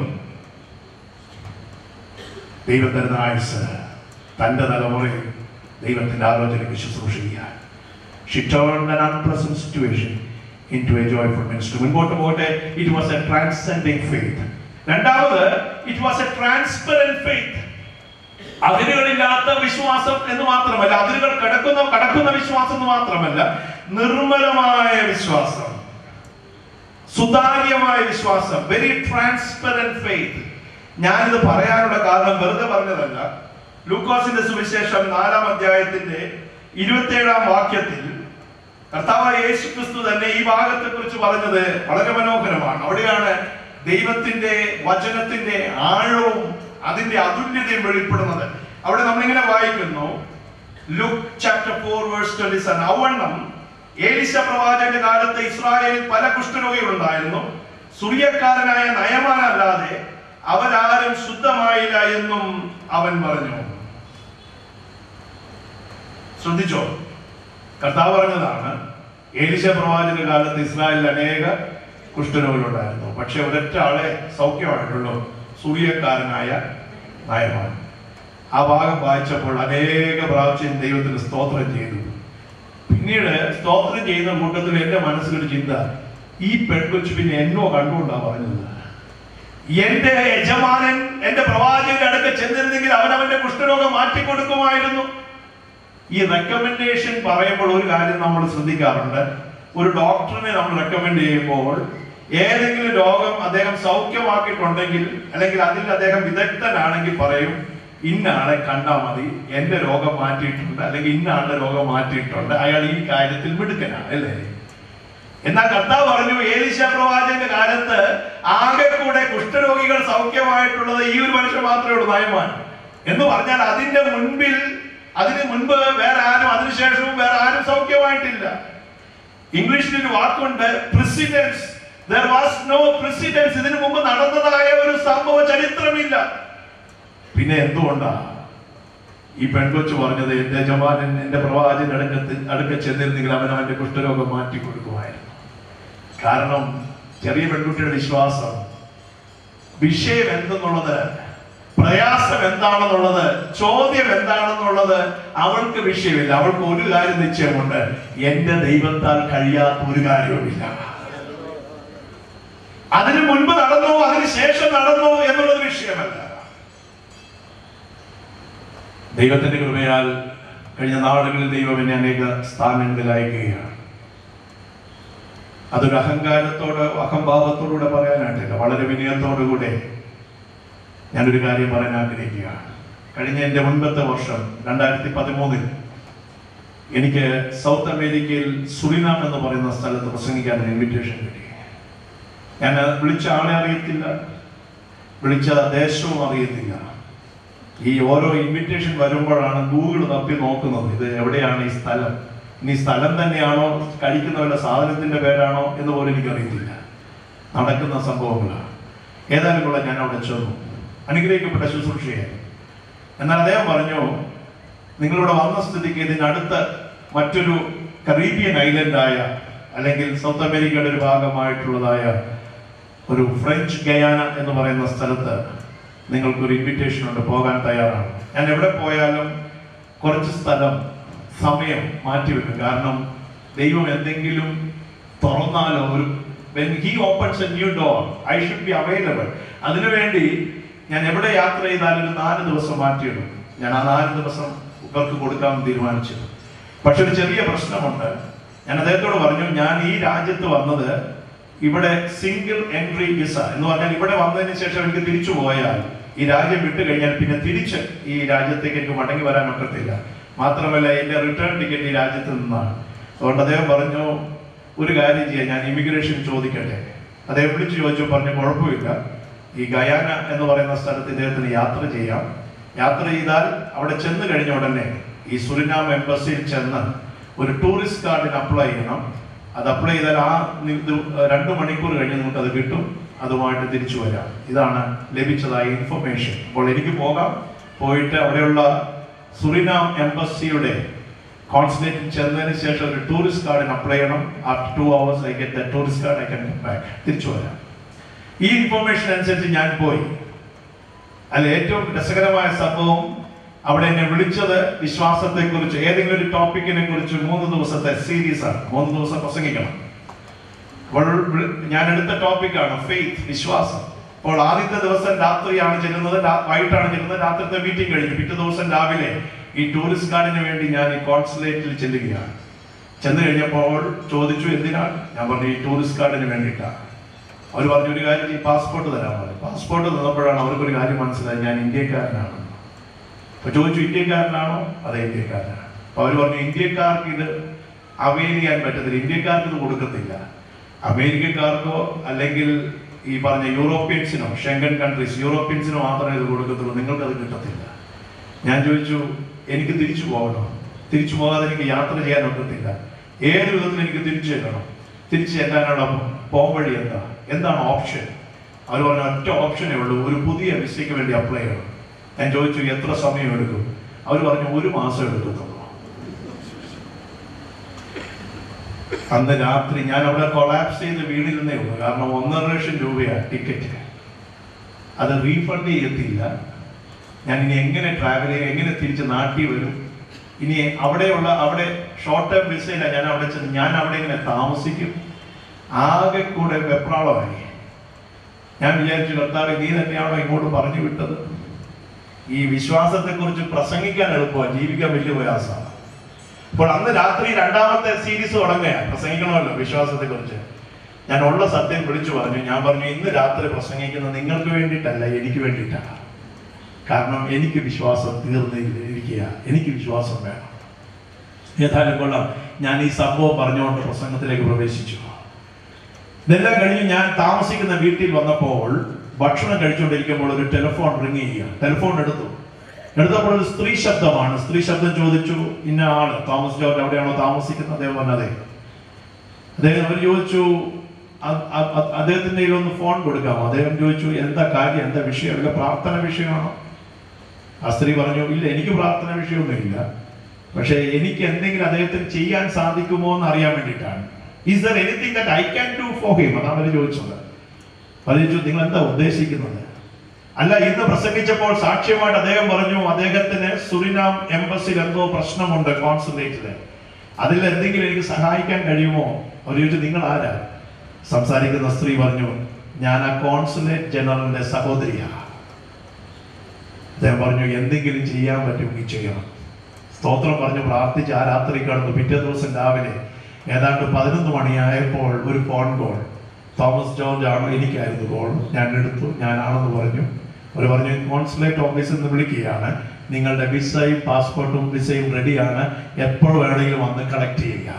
ദൈവം തരുന്ന ആയുസ് തന്റെ തലമുറയിൽ ദൈവത്തിന്റെ ആലോചനയ്ക്ക് ശുശ്രൂഷ ചെയ്യാൻ She turned an unpleasant situation into a joyful ministry. മുൻപോട്ട് പോകട്ടെ it was a transcending faith രണ്ടാമത് it was a transparent faith അതിരുകളില്ലാത്ത വിശ്വാസം എന്ന് മാത്രമല്ല അതിരുകൾ കടക്കുന്ന കടക്കുന്ന വിശ്വാസം എന്ന് മാത്രമല്ല നിർമ്മലമായ വിശ്വാസം സുതാര്യമായ വിശ്വാസം വെരി ട്രാൻസ്പെറന്റ് ഫെയ്ത്ത് ഞാനിത് പറയാനുള്ള കാരണം വെറുതെ പറഞ്ഞതല്ല ലൂക്കോസിന്റെ സുവിശേഷം നാലാം അധ്യായത്തിന്റെ ഇരുപത്തിയേഴാം വാക്യത്തിൽ കർത്താവായ യേശു ക്രിസ്തു തന്നെ ഈ ഭാഗത്തെ കുറിച്ച് പറഞ്ഞത് വളരെ മനോഹരമാണ് അവിടെയാണ് ദൈവത്തിന്റെ വചനത്തിന്റെ ആഴവും അതിന്റെ അതുല്യതയും വെളിപ്പെടുന്നത് അവിടെ നമ്മളിങ്ങനെ വായിക്കുന്നു look chapter four verse twenty seven ഔവണ്ണം ഏലിശ പ്രവാചകന്റെ കാലത്ത് ഇസ്രായേലിൽ പല കുഷ്ഠരോഗികളുണ്ടായിരുന്നു സുറിയക്കാരനായ നയമാനല്ലാതെ അവരാരും ശുദ്ധമായില്ല എന്നും അവൻ പറഞ്ഞു ശ്രദ്ധിച്ചോ കർത്താവ് പറഞ്ഞതാണ് ഏലിശ പ്രവാചക കാലത്ത് ഇസ്രായേലിൽ അനേക കുഷ്ഠരോഗികളുണ്ടായിരുന്നു പക്ഷെ ഒരൊറ്റ ആളെ സൗഖ്യമായിട്ടുള്ളൂ സൂര്യക്കാരനായ നായമാൻ ആ ഭാഗം വായിച്ചപ്പോൾ അനേക പ്രാവശ്യം ദൈവത്തിന് സ്തോത്രം ചെയ്തു പിന്നീട് സ്തോത്രം ചെയ്യുന്ന കൂട്ടത്തിൽ എന്റെ മനസ്സിലൊരു ചിന്ത ഈ പെൺകൊച്ചു പിന്നെ എന്നോ കണ്ടുകൊണ്ടാ പറഞ്ഞത് എന്റെ യജമാനൻ എന്റെ പ്രവാചകന്റെ അടുക്ക ചെന്നിരുന്നെങ്കിൽ അവൻ അവന്റെ കുഷ്ഠരോഗം മാറ്റിക്കൊടുക്കുമായിരുന്നു ഈ റെക്കമെൻഡേഷൻ പറയുമ്പോൾ ഒരു കാര്യം നമ്മൾ ശ്രദ്ധിക്കാറുണ്ട് ഒരു ഡോക്ടറിനെ നമ്മൾ റെക്കമെൻഡ് ചെയ്യുമ്പോൾ ഏതെങ്കിലും രോഗം അദ്ദേഹം സൗഖ്യമാക്കിയിട്ടുണ്ടെങ്കിൽ അല്ലെങ്കിൽ അതിൽ അദ്ദേഹം വിദഗ്ധനാണെങ്കിൽ പറയും ഇന്ന ആളെ കണ്ടാൽ മതി എന്റെ രോഗം മാറ്റിയിട്ടുണ്ട് അല്ലെങ്കിൽ ഇന്ന ആളുടെ രോഗം മാറ്റിയിട്ടുണ്ട് അയാൾ ഈ കാര്യത്തിൽ മിടുക്കനാണ് അല്ലേ എന്നാൽ കർത്താവ് പറഞ്ഞു ഏലിശ പ്രവാചകന്റെ കാലത്ത് ആകെ കൂടെ കുഷ്ഠരോഗികൾ സൗഖ്യമായിട്ടുള്ളത് ഈ ഒരു മനുഷ്യൻ മാത്രമേ ഉള്ളൂ നയമാൻ എന്ന് പറഞ്ഞാൽ അതിന്റെ മുൻപിൽ അതിന് മുൻപ് വേറെ ആരും അതിനുശേഷവും വേറെ ആരും സൗഖ്യമായിട്ടില്ല ഇംഗ്ലീഷിൽ ഒരു വാക്കുണ്ട് precedence there was no precedence ഇതിനു മുമ്പ് നടന്നതായ ഒരു സംഭവ ചരിത്രമില്ല പിന്നെ എന്തുകൊണ്ടാ ഈ പെൺകൊച്ചു പറഞ്ഞത് എന്റെ ജവാനൻ എന്റെ പ്രവാചകൻ അടുക്കത്ത് അടുക്ക ചെന്നിരുന്നെങ്കിൽ അവൻ അവന്റെ കുഷ്ഠരോഗം മാറ്റി കൊടുക്കുമായിരുന്നു കാരണം ചെറിയ പെൺകുട്ടിയുടെ വിശ്വാസം വിഷയം എന്തെന്നുള്ളത് പ്രയാസം എന്താണെന്നുള്ളത് ചോദ്യം എന്താണെന്നുള്ളത് അവൾക്ക് വിഷയമില്ല അവൾക്ക് ഒരു കാര്യം നിശ്ചയമുണ്ട് എന്റെ ദൈവത്താൽ കഴിയാത്ത ഒരു കാര്യവുമില്ല അതിനു മുൻപ് നടന്നു അതിന് ശേഷം നടന്നു എന്നുള്ളത് വിഷയമല്ല ദൈവത്തിന്റെ കൃപയാൽ കഴിഞ്ഞ നാളുകളിൽ ദൈവം എന്നെ അനേക സ്ഥാനങ്ങളിൽ അയക്കുകയാണ് അതൊരു അഹങ്കാരത്തോട് അഹംഭാവത്തോടുകൂടെ പറയാനായിട്ടില്ല വളരെ വിനയത്തോടുകൂടെ ഞാനൊരു കാര്യം പറയാൻ ആഗ്രഹിക്കുകയാണ് കഴിഞ്ഞ എൻ്റെ മുൻപത്തെ വർഷം രണ്ടായിരത്തി പതിമൂന്നിൽ എനിക്ക് സൗത്ത് അമേരിക്കയിൽ സുറിനാം എന്ന് പറയുന്ന സ്ഥലത്ത് പ്രസംഗിക്കാൻ ഒരു ഇൻവിറ്റേഷൻ കിട്ടി ഞാൻ വിളിച്ച ആളെ അറിയത്തില്ല വിളിച്ച ദേശവും അറിയത്തില്ല ഈ ഓരോ ഇൻവിറ്റേഷൻ വരുമ്പോഴാണ് ഗൂഗിൾ തപ്പി നോക്കുന്നത് ഇത് എവിടെയാണ് ഈ സ്ഥലം ഇനി സ്ഥലം തന്നെയാണോ കഴിക്കുന്ന വല്ല സാധനത്തിന്റെ പേരാണോ എന്ന് പോലും എനിക്കറിയത്തില്ല നടക്കുന്ന സംഭവങ്ങളാണ് ഏതായാലും കൂടെ ഞാൻ അവിടെ ചെന്നു അനുഗ്രഹിക്കപ്പെട്ട ശുശ്രൂഷയായി എന്നാൽ അദ്ദേഹം പറഞ്ഞു നിങ്ങളിവിടെ വന്ന സ്ഥിതിക്ക് ഇതിനടുത്ത് മറ്റൊരു കറീബിയൻ ഐലൻഡായ അല്ലെങ്കിൽ സൗത്ത് അമേരിക്കയുടെ ഒരു ഭാഗമായിട്ടുള്ളതായ ഒരു ഫ്രഞ്ച് ഗയാന എന്ന് പറയുന്ന സ്ഥലത്ത് നിങ്ങൾക്കൊരു ഇൻവിറ്റേഷൻ ഉണ്ട് പോകാൻ തയ്യാറാണ് ഞാൻ എവിടെ പോയാലും കുറച്ച് സ്ഥലം സമയം മാറ്റിവെക്കും കാരണം ദൈവം എന്തെങ്കിലും തുറന്നാലോ ഒരു when he opens a new door i should be available അതിനുവേണ്ടി ഞാൻ എവിടെ യാത്ര ചെയ്താലും ഒരു നാല് ദിവസം മാറ്റിയിടും ഞാൻ ആ നാല് ദിവസം ഇവർക്ക് കൊടുക്കാൻ തീരുമാനിച്ചു പക്ഷെ ഒരു ചെറിയ പ്രശ്നമുണ്ട് ഞാൻ അദ്ദേഹത്തോട് പറഞ്ഞു ഞാൻ ഈ രാജ്യത്ത് വന്നത് ഇവിടെ സിംഗിൾ എൻട്രി വിസ എന്ന് പറഞ്ഞാൽ ഇവിടെ വന്നതിന് ശേഷം എനിക്ക് തിരിച്ചു പോയാൽ ഈ രാജ്യം വിട്ടു കഴിഞ്ഞാൽ പിന്നെ തിരിച്ച് ഈ രാജ്യത്തേക്ക് എനിക്ക് മടങ്ങി വരാൻ ഒക്കത്തില്ല മാത്രമല്ല എന്റെ റിട്ടേൺ ടിക്കറ്റ് ഈ രാജ്യത്ത് നിന്നാണ് അതുകൊണ്ട് അദ്ദേഹം പറഞ്ഞു ഒരു കാര്യം ചെയ്യാം ഞാൻ ഇമിഗ്രേഷൻ ചോദിക്കട്ടെ അദ്ദേഹം വിളിച്ചു ചോദിച്ചു പറഞ്ഞു കുഴപ്പമില്ല ഈ ഗയാന എന്ന് പറയുന്ന സ്ഥലത്ത് ഇദ്ദേഹത്തിന് യാത്ര ചെയ്യാം യാത്ര ചെയ്താൽ അവിടെ ചെന്ന് കഴിഞ്ഞ ഉടനെ ഈ സുരിനാം എംബസിയിൽ ചെന്ന് ഒരു ടൂറിസ്റ്റ് കാർഡിന് അപ്ലൈ ചെയ്യണം അത് അപ്ലൈ ചെയ്താൽ ആ നി- ഇത് രണ്ട് മണിക്കൂർ കഴിഞ്ഞ് നിങ്ങൾക്ക് അത് കിട്ടും അതുമായിട്ട് തിരിച്ചു വരാം ഇതാണ് ലഭിച്ചതായ ഇൻഫർമേഷൻ അപ്പോൾ എനിക്ക് പോകാം പോയിട്ട് അവിടെയുള്ള സുറിനാം എംബസിയുടെ കോൺസുലേറ്റിൽ ചെന്നതിന് ശേഷം ഒരു ടൂറിസ്റ്റ് കാർഡിന് അപ്ലൈ ചെയ്യണം after two hours I get the tourist card I can back തിരിച്ചു വരാം ഈ ഇൻഫർമേഷൻ അനുസരിച്ച് ഞാൻ പോയി അതിൽ ഏറ്റവും രസകരമായ സംഭവം അവിടെ എന്നെ വിളിച്ചത് വിശ്വാസത്തെ കുറിച്ച് ഏതെങ്കിലും ഒരു ടോപ്പിക്കിനെ കുറിച്ച് മൂന്ന് ദിവസത്തെ സീരീസ് ആണ് മൂന്ന് ദിവസം പ്രസംഗിക്കണം അപ്പോൾ വിളി- ഞാൻ എടുത്ത ടോപ്പിക്കാണ് ഫെയ്ത്ത് വിശ്വാസം അപ്പോൾ ആദ്യത്തെ ദിവസം രാത്രിയാണ് ചെല്ലുന്നത് രാ- വൈകിട്ടാണ് ചെല്ലുന്നത് രാത്രിത്തെ മീറ്റിംഗ് കഴിഞ്ഞു പിറ്റേ ദിവസം രാവിലെ ഈ ടൂറിസ്റ്റ് ഗാർഡിന് വേണ്ടി ഞാൻ ഈ കോൺസുലേറ്റിൽ ചെല്ലുകയാണ് ചെന്ന് കഴിഞ്ഞപ്പോൾ ചോദിച്ചു എന്തിനാണ് ഞാൻ പറഞ്ഞു ഈ ടൂറിസ്റ്റ് ഗാർഡിന് വേണ്ടിയിട്ടാണ് അവർ പറഞ്ഞു ഒരു കാര്യം ഈ പാസ്പോർട്ട് തരാൻ പറഞ്ഞു പാസ്പോർട്ട് തന്നപ്പോഴാണ് അവർക്കൊരു കാര്യം മനസ്സിലായി ഞാൻ ഇന്ത്യക്കാരനാണ് അപ്പൊ ചോദിച്ചു ഇന്ത്യക്കാരനാണോ അതെ ഇന്ത്യക്കാരനാണ് അപ്പൊ അവർ പറഞ്ഞു ഇന്ത്യക്കാർക്ക് ഇത് അവെയിൽ ചെയ്യാൻ പറ്റത്തില്ല ഇന്ത്യക്കാർക്ക് ഇത് കൊടുക്കത്തില്ല അമേരിക്കക്കാർക്കോ അല്ലെങ്കിൽ ഈ പറഞ്ഞ യൂറോപ്യൻസിനോ ഷെങ്കൻ കൺട്രീസ് യൂറോപ്യൻസിനോ മാത്രമേ ഇത് കൊടുക്കത്തുള്ളൂ നിങ്ങൾക്കത് കിട്ടത്തില്ല ഞാൻ ചോദിച്ചു എനിക്ക് തിരിച്ചു പോകണോ തിരിച്ചു പോകാതെ എനിക്ക് യാത്ര ചെയ്യാൻ ഒക്കത്തില്ല ഏത് വിധത്തിൽ എനിക്ക് തിരിച്ചു ചെല്ലണം തിരിച്ചു ചെല്ലാനുള്ള പോംവഴി എന്താ എന്താണ് ഓപ്ഷൻ അവർ പറഞ്ഞ ഒറ്റ ഓപ്ഷനേ ഉള്ളൂ ഒരു പുതിയ വിസയ്ക്ക് വേണ്ടി അപ്ലൈ ചെയ്യണം ഞാൻ ചോദിച്ചു എത്ര സമയം എടുക്കും അവർ പറഞ്ഞു ഒരു മാസം എടുക്കത്തുള്ളൂ അന്ന് രാത്രി ഞാൻ അവിടെ കൊളാപ്സ് ചെയ്ത് വീണിരുന്നേ ഉള്ളൂ കാരണം ഒന്നര ലക്ഷം രൂപയാണ് ടിക്കറ്റ് അത് റീഫണ്ട് ചെയ്യത്തില്ല ഞാൻ ഇനി എങ്ങനെ ട്രാവൽ ചെയ്യും എങ്ങനെ തിരിച്ച് നാട്ടിൽ വരും ഇനി അവിടെയുള്ള അവിടെ ഷോർട്ട് ടേം വിസയില്ല ഞാൻ അവിടെ ചെന്ന് ഞാൻ അവിടെ ഇങ്ങനെ താമസിക്കും ആകെ കൂടെ വെപ്രാളമായി ഞാൻ വിചാരിച്ചു കർത്താവ് നീ തന്നെയാണോ ഇങ്ങോട്ട് പറഞ്ഞു വിട്ടത് ഈ വിശ്വാസത്തെ കുറിച്ച് പ്രസംഗിക്കാൻ എളുപ്പമാണ് ജീവിക്കാൻ വലിയ പ്രയാസമാണ് അപ്പോൾ അന്ന് രാത്രി രണ്ടാമത്തെ സീരീസ് തുടങ്ങുകയാണ് പ്രസംഗിക്കണമല്ലോ വിശ്വാസത്തെ കുറിച്ച് ഞാൻ ഉള്ള സത്യം വിളിച്ചു പറഞ്ഞു ഞാൻ പറഞ്ഞു ഇന്ന് രാത്രി പ്രസംഗിക്കുന്നത് നിങ്ങൾക്ക് വേണ്ടിയിട്ടല്ല എനിക്ക് വേണ്ടിയിട്ടാണ് കാരണം എനിക്ക് വിശ്വാസം തീർന്നിരിക്കുക എനിക്ക് വിശ്വാസം വേണം ഏതായാലും കൊള്ളാം ഞാൻ ഈ സംഭവം പറഞ്ഞുകൊണ്ട് പ്രസംഗത്തിലേക്ക് പ്രവേശിച്ചു ഇതെല്ലാം കഴിഞ്ഞ് ഞാൻ താമസിക്കുന്ന വീട്ടിൽ വന്നപ്പോൾ ഭക്ഷണം കഴിച്ചുകൊണ്ടിരിക്കുമ്പോൾ ഒരു ടെലിഫോൺ റിങ് ചെയ്യുക ടെലിഫോൺ എടുത്തു എടുത്തപ്പോൾ ഒരു സ്ത്രീ ശബ്ദമാണ് സ്ത്രീ ശബ്ദം ചോദിച്ചു ഇന്ന ആള് തോമസ് ജോർജ് എവിടെയാണോ താമസിക്കുന്നത് അദ്ദേഹം പറഞ്ഞതേ അദ്ദേഹം അവർ ചോദിച്ചു അ- അ- അ- അദ്ദേഹത്തിന്റെ കയ്യിൽ ഒന്ന് ഫോൺ കൊടുക്കാമോ അദ്ദേഹം ചോദിച്ചു എന്താ കാര്യം എന്താ വിഷയം അല്ല പ്രാർത്ഥന വിഷയമാണോ ആ സ്ത്രീ പറഞ്ഞു ഇല്ല എനിക്ക് പ്രാർത്ഥന വിഷയമൊന്നുമില്ല പക്ഷേ എനിക്ക് എന്തെങ്കിലും അദ്ദേഹത്തിന് ചെയ്യാൻ സാധിക്കുമോ എന്ന് അറിയാൻ വേണ്ടിയിട്ടാണ് is there anything that I can do for him അതാണ് അവർ ചോദിച്ചത് അവർ ചോദിച്ചു നിങ്ങൾ എന്താ ഉദ്ദേശിക്കുന്നത് അല്ല ഇന്ന് പ്രസംഗിച്ചപ്പോൾ സാക്ഷ്യമായിട്ട് അദ്ദേഹം പറഞ്ഞു അദ്ദേഹത്തിന് സുറിനാം എംബസിൽ എന്തോ പ്രശ്നമുണ്ട് കോൺസുലേറ്റില് അതിൽ എന്തെങ്കിലും എനിക്ക് സഹായിക്കാൻ കഴിയുമോ അവർ ചോദിച്ചു നിങ്ങൾ ആരാ സംസാരിക്കുന്ന സ്ത്രീ പറഞ്ഞു ഞാൻ ആ കോൺസുലേറ്റ് ജനറലിന്റെ സഹോദരിയാണ് അദ്ദേഹം പറഞ്ഞു എന്തെങ്കിലും ചെയ്യാൻ പറ്റുമെങ്കിൽ ചെയ്യണം സ്തോത്രം പറഞ്ഞ് പ്രാർത്ഥിച്ച് ആ രാത്രി കിടന്നു പിറ്റേ ദിവസം രാവിലെ ഏതാണ്ട് പതിനൊന്ന് മണിയായപ്പോൾ ഒരു ഫോൺ കോൾ തോമസ് ജോർജ് ആണോ എനിക്കായിരുന്നു കോൾ ഞാൻ എടുത്തു ഞാനാണെന്ന് പറഞ്ഞു അവർ പറഞ്ഞു കോൺസുലേറ്റ് ഓഫീസിൽ നിന്ന് വിളിക്കുകയാണ് നിങ്ങളുടെ വിസയും പാസ്പോർട്ടും വിസയും റെഡിയാണ് എപ്പോൾ വേണമെങ്കിലും വന്ന് കളക്ട് ചെയ്യാം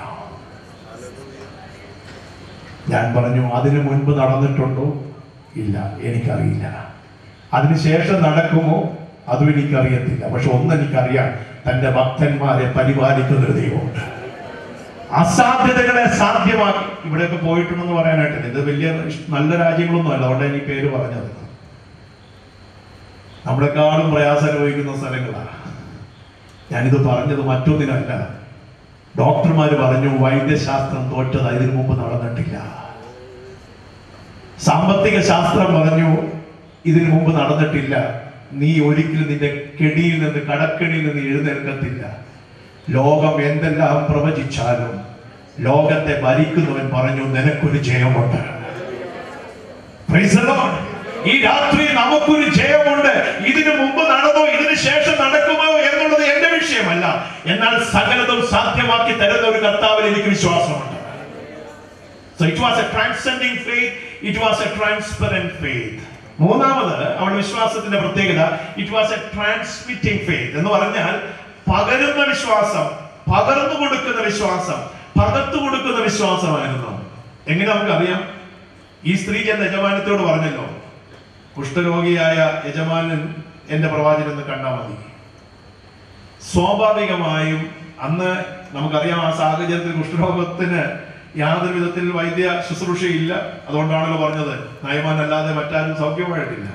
ഞാൻ പറഞ്ഞു അതിനു മുൻപ് നടന്നിട്ടുണ്ടോ ഇല്ല എനിക്കറിയില്ല അതിനുശേഷം നടക്കുമോ അതും എനിക്കറിയത്തില്ല പക്ഷെ ഒന്ന് എനിക്കറിയാം തന്റെ ഭക്തന്മാരെ പരിപാലിക്കുന്ന ഒരു ദൈവമുണ്ട് അസാധ്യതകളെ സാധ്യമാക്കി ഇവിടെയൊക്കെ പോയിട്ടുണ്ടെന്ന് പറയാനായിട്ടില്ല ഇത് വലിയ ഇഷ്- നല്ല രാജ്യങ്ങളൊന്നും അല്ല അതുകൊണ്ട് ഈ പേര് പറഞ്ഞത് നമ്മളെക്കാളും പ്രയാസം അനുഭവിക്കുന്ന സ്ഥലങ്ങളാണ് ഞാനിത് പറഞ്ഞത് മറ്റൊന്നിനല്ല ഡോക്ടർമാർ പറഞ്ഞു വൈദ്യശാസ്ത്രം തോറ്റത് ഇതിനു മുമ്പ് നടന്നിട്ടില്ല സാമ്പത്തിക ശാസ്ത്രം പറഞ്ഞു ഇതിനു മുമ്പ് നടന്നിട്ടില്ല നീ ഒരിക്കലും നിന്റെ കെടിയിൽ നിന്ന് കടക്കെടിയിൽ നിന്ന് എഴുന്നേൽക്കത്തില്ല ലോകം എന്തെല്ലാം പ്രവചിച്ചാലും ലോകത്തെ ഭരിക്കുന്നവൻ പറഞ്ഞു നിനക്കൊരു ജയമുണ്ട് Praise the Lord. ഈ രാത്രി നമുക്കൊരു ജയമുണ്ട് ഇതിനു മുമ്പ് നടന്നോ ഇതിനു ശേഷം നടക്കുമോ എന്നുള്ളത് എന്റെ വിഷയമല്ല എന്നാൽ സകലതും സാധ്യമാക്കി തരുന്ന ഒരു കർത്താവിൽ എനിക്ക് വിശ്വാസമുണ്ട് So it was a transcending faith, it was a transparent faith. മൂന്നാമത് അവളുടെ വിശ്വാസത്തിന്റെ പ്രത്യേകത it was a transmitting faith എന്ന് പറഞ്ഞാൽ പകരുന്ന വിശ്വാസം പകർന്നു കൊടുക്കുന്ന വിശ്വാസം പകർത്തു കൊടുക്കുന്ന വിശ്വാസമായിരുന്നു എങ്ങനെ നമുക്കറിയാം ഈ സ്ത്രീ ചെന്ന യജമാനത്തോട് പറഞ്ഞല്ലോ കുഷ്ഠരോഗിയായ യജമാനൻ എന്റെ പ്രവാചകൻ എന്ന് കണ്ടാൽ മതി സ്വാഭാവികമായും അന്ന് നമുക്കറിയാം ആ സാഹചര്യത്തിൽ കുഷ്ഠരോഗത്തിന് യാതൊരു വിധത്തിൽ വൈദ്യ ശുശ്രൂഷയില്ല അതുകൊണ്ടാണല്ലോ പറഞ്ഞത് നയമാൻ അല്ലാതെ മറ്റാരും സൗഖ്യമായിട്ടില്ല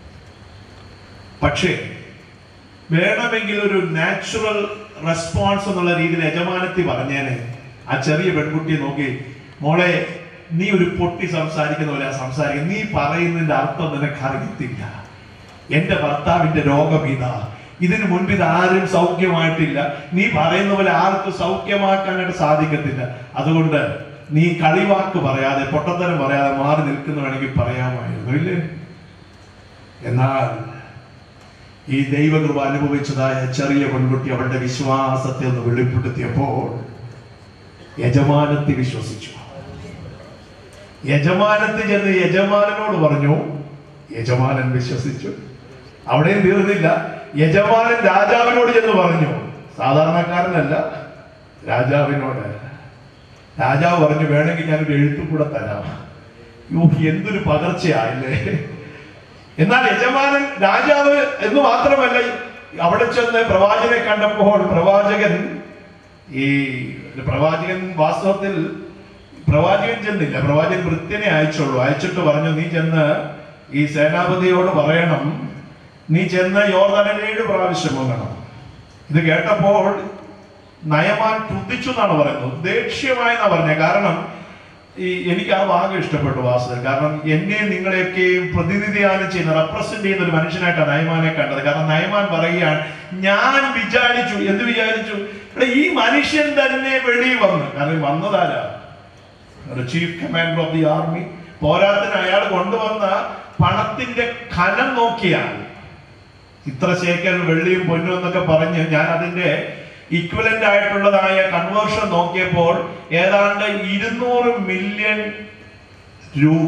പക്ഷേ വേണമെങ്കിൽ ഒരു നാച്ചുറൽ റെസ്പോൺസ് എന്നുള്ള രീതിയിൽ യജമാനത്തി പറഞ്ഞേനെ ആ ചെറിയ പെൺകുട്ടിയെ നോക്കി മോളെ നീ ഒരു പൊട്ടി സംസാരിക്കുന്ന പോലെ സംസാരിക്കും നീ പറയുന്നതിന്റെ അർത്ഥം നിനക്ക് അറിയത്തില്ല എന്റെ ഭർത്താവിന്റെ രോഗം ഇതാ ഇതിനു മുൻപ് ഇത് ആരും സൗഖ്യമായിട്ടില്ല നീ പറയുന്ന പോലെ ആർക്കും സൗഖ്യമാക്കാനായിട്ട് സാധിക്കത്തില്ല അതുകൊണ്ട് നീ കളിവാക്ക് പറയാതെ പൊട്ടത്തരം പറയാതെ മാറി നിൽക്കുന്ന വേണമെങ്കിൽ പറയാമായിരുന്നു ഇല്ലേ എന്നാൽ ഈ ദൈവകൃപ അനുഭവിച്ചതായ ചെറിയ പെൺകുട്ടി അവളുടെ വിശ്വാസത്തെ ഒന്ന് വെളിപ്പെടുത്തിയപ്പോൾ യജമാനത്തെ വിശ്വസിച്ചു യജമാനത്തിൽ ചെന്ന് യജമാനനോട് പറഞ്ഞു യജമാനൻ വിശ്വസിച്ചു അവിടെയും തീർന്നില്ല യജമാനൻ രാജാവിനോട് ചെന്ന് പറഞ്ഞു സാധാരണക്കാരനല്ല രാജാവിനോട് രാജാവ് പറഞ്ഞു വേണമെങ്കിൽ ഞാനൊരു എഴുത്തും കൂടെ തരാം യോ എന്തൊരു പകർച്ചയായില്ലേ എന്നാൽ യജമാനൻ രാജാവ് എന്ന് മാത്രമല്ല അവിടെ ചെന്ന് പ്രവാചകനെ കണ്ടപ്പോൾ പ്രവാചകൻ ഈ പ്രവാചകൻ വാസ്തവത്തിൽ പ്രവാചകൻ ചെന്നില്ല പ്രവാചകൻ വൃത്യനെ അയച്ചുള്ളൂ അയച്ചിട്ട് പറഞ്ഞു നീ ചെന്ന് ഈ സേനാപതിയോട് പറയണം നീ ചെന്ന് യോർദാനെ ഏഴ് പ്രാവശ്യം മുങ്ങണം ഇത് കേട്ടപ്പോൾ നയമാൻ ക്രുദ്ധിച്ചു എന്നാണ് പറയുന്നത് ദേഷ്യമായി എന്നാ പറഞ്ഞത് കാരണം ഈ എനിക്ക് ആ ഭാഗം ഇഷ്ടപ്പെട്ടു വാസുദേവൻ കാരണം എന്നെ നിങ്ങളെയൊക്കെയും പ്രതിനിധിയാനം ചെയ്യുന്ന റെപ്രസെന്റ് ചെയ്യുന്ന ഒരു മനുഷ്യനായിട്ടാണ് നയമാനെ കണ്ടത് കാരണം നയമാൻ പറയുകയാണ് ഞാൻ വിചാരിച്ചു എന്ത് വിചാരിച്ചു എടാ, ഈ മനുഷ്യൻ തന്നെ വെളിയിൽ വന്നു കാരണം വന്നതാരാ chief commander of the army പോരാത്തിന് അയാൾ കൊണ്ടുവന്ന പണത്തിന്റെ ഖനം നോക്കിയാൽ ഇത്ര ശേഖർ വെള്ളിയും പൊന്നും എന്നൊക്കെ പറഞ്ഞ് ഞാൻ അതിന്റെ ഇക്വലന്റ് ആയിട്ടുള്ളതായ കൺവേർഷൻ നോക്കിയപ്പോൾ ഏതാണ്ട് ഇരുന്നൂറ് മില്യൺ രൂപ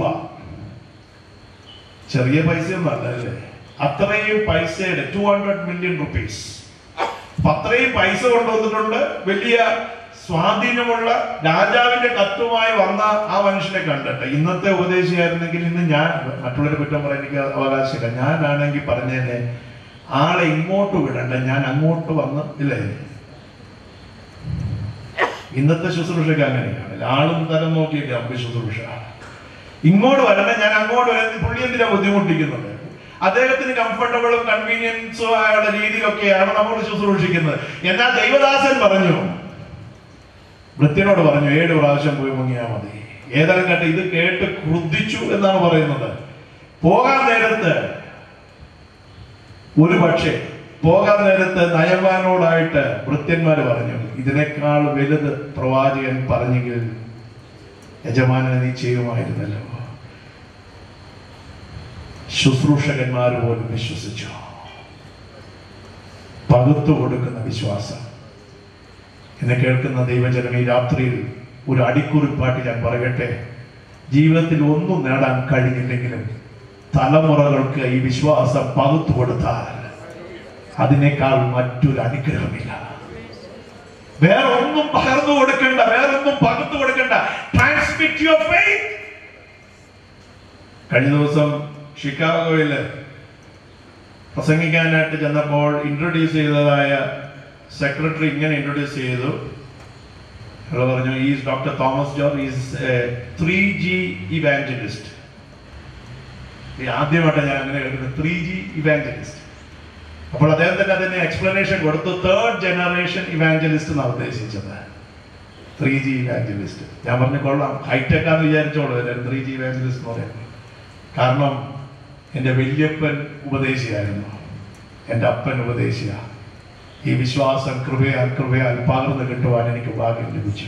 ചെറിയ പൈസ ഒന്നല്ല അല്ലേ അത്രയും പൈസയുടെ ടു ഹൺഡ്രഡ് മില്യൺ റുപ്പീസ് അപ്പൊ അത്രയും പൈസ കൊണ്ടുവന്നിട്ടുണ്ട് വലിയ സ്വാധീനമുള്ള രാജാവിന്റെ കത്തുമായി വന്ന ആ മനുഷ്യനെ കണ്ടിട്ട് ഇന്നത്തെ ഉപദേശിയായിരുന്നെങ്കിൽ ഇന്ന് ഞാൻ മറ്റുള്ളവരെ കുറ്റം പറയാൻ എനിക്ക് അവകാശമില്ല ഞാനാണെങ്കിൽ പറഞ്ഞേനെ ആളെ ഇങ്ങോട്ട് വിടണ്ട ഞാൻ അങ്ങോട്ട് വന്ന് ഇല്ലേ ഇന്നത്തെ ശുശ്രൂഷയ്ക്ക് അങ്ങനെയാണ് ആളും തരം നോക്കിയൊക്കെ നമുക്ക് ശുശ്രൂഷ ഇങ്ങോട്ട് വരണ്ട ഞാൻ അങ്ങോട്ട് വരാൻ പുള്ളി എന്തിനാ ബുദ്ധിമുട്ടിക്കുന്നത് അദ്ദേഹത്തിന് കംഫർട്ടബിളും കൺവീനിയൻസും ആയുള്ള രീതിയിലൊക്കെയാണ് നമ്മൾ ശുശ്രൂഷിക്കുന്നത് എന്നാൽ ദൈവദാസൻ പറഞ്ഞു വൃത്തിനോട് പറഞ്ഞു ഏഴ് പ്രാവശ്യം പോയി മുങ്ങിയാൽ മതി ഏതായാലും കേട്ട് ഇത് കേട്ട് ക്രുദ്ധിച്ചു എന്നാണ് പറയുന്നത് പോകാൻ നേരത്ത് ഒരു പക്ഷേ പോകാൻ നേരത്ത് നയവാനോടായിട്ട് ഭൃത്യന്മാര് പറഞ്ഞു ഇതിനേക്കാൾ വലുത് പ്രവാചകൻ പറഞ്ഞെങ്കിൽ യജമാനനെ നീ ചെയ്യുമായിരുന്നല്ലോ ശുശ്രൂഷകന്മാർ പോലും വിശ്വസിച്ചു പകുത്തു കൊടുക്കുന്ന വിശ്വാസം എന്നെ കേൾക്കുന്ന ദൈവജനം ഈ രാത്രിയിൽ ഒരു അടിക്കുറിപ്പാട്ട് ഞാൻ പറയട്ടെ ജീവിതത്തിൽ ഒന്നും നേടാൻ കഴിഞ്ഞില്ലെങ്കിലും തലമുറകൾക്ക് ഈ വിശ്വാസം പകുത്തു കൊടുത്താൽ അതിനേക്കാൾ മറ്റൊരു അനുഗ്രഹമില്ല വേറെ ഒന്നും പകർന്നു കൊടുക്കണ്ട വേറെ ഒന്നും പകർത്തു കൊടുക്കണ്ട ട്രാൻസ്മിറ്റ് യുവർ ഫെയ്ത്ത് കഴിഞ്ഞ ദിവസം ഷിക്കാഗോയില് പ്രസംഗിക്കാനായിട്ട് ചെന്നപ്പോൾ ഇൻട്രൊഡ്യൂസ് ചെയ്തതായ സെക്രട്ടറി ഇങ്ങനെ ഇൻട്രൊഡ്യൂസ് ചെയ്തു അയാൾ പറഞ്ഞു is doctor Thomas George is three G evangelist ആദ്യമായിട്ടാണ് ഞാൻ അങ്ങനെ കേൾക്കുന്നത് ത്രീ ജി ഇവാഞ്ചലിസ്റ്റ് അപ്പോൾ അദ്ദേഹം തന്നെ അതിന് എക്സ്പ്ലനേഷൻ കൊടുത്തു തേർഡ് ജനറേഷൻ ഇവാഞ്ചലിസ്റ്റ് എന്നാണ് ഉദ്ദേശിച്ചത് ത്രീ ജി ഇവാഞ്ചലിസ്റ്റ് ഞാൻ പറഞ്ഞു കൊള്ളാം ഹൈടെക് ആണെന്ന് വിചാരിച്ചോളൂ എല്ലാവരും ത്രീ ജി ഇവാഞ്ചലിസ്റ്റ് എന്ന് പറയുന്നത് കാരണം എൻ്റെ വല്യപ്പൻ ഉപദേശിയായിരുന്നു എൻ്റെ അപ്പൻ ഉപദേശിയ ഈ വിശ്വാസം കൃപയാൽ കൃപയാൽ പകർന്നു കിട്ടുവാൻ എനിക്ക് ഭാഗ്യം ലഭിച്ചു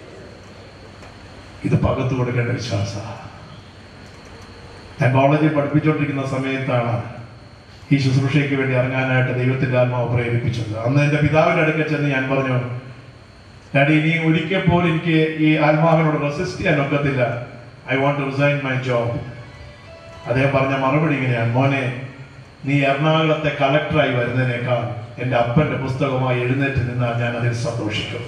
ഇത് പകർത്തു കൊടുക്കേണ്ട വിശ്വാസമാണ് ഞാൻ കോളേജിൽ പഠിപ്പിച്ചുകൊണ്ടിരിക്കുന്ന സമയത്താണ് ഈ ശുശ്രൂഷയ്ക്ക് വേണ്ടി ഇറങ്ങാനായിട്ട് ദൈവത്തിന്റെ ആത്മാവ് പ്രേരിപ്പിച്ചത് അന്ന് എൻ്റെ പിതാവിന്റെ അടുക്കൽ ചെന്ന് ഞാൻ പറഞ്ഞു ഡാഡി ഇനി ഒരിക്കൽ പോലും എനിക്ക് ഈ ആത്മാവിനോട് റെസിസ്റ്റ് ചെയ്യാൻ ഒക്കത്തില്ല I want to resign my job അദ്ദേഹം പറഞ്ഞ മറുപടി ഇങ്ങനെയാണ് മോനെ നീ എറണാകുളത്തെ കളക്ടറായി വരുന്നതിനേക്കാൾ എൻ്റെ അപ്പന്റെ പുസ്തകമായി എഴുന്നേറ്റ് നിന്നാൽ ഞാൻ അതിൽ സന്തോഷിക്കും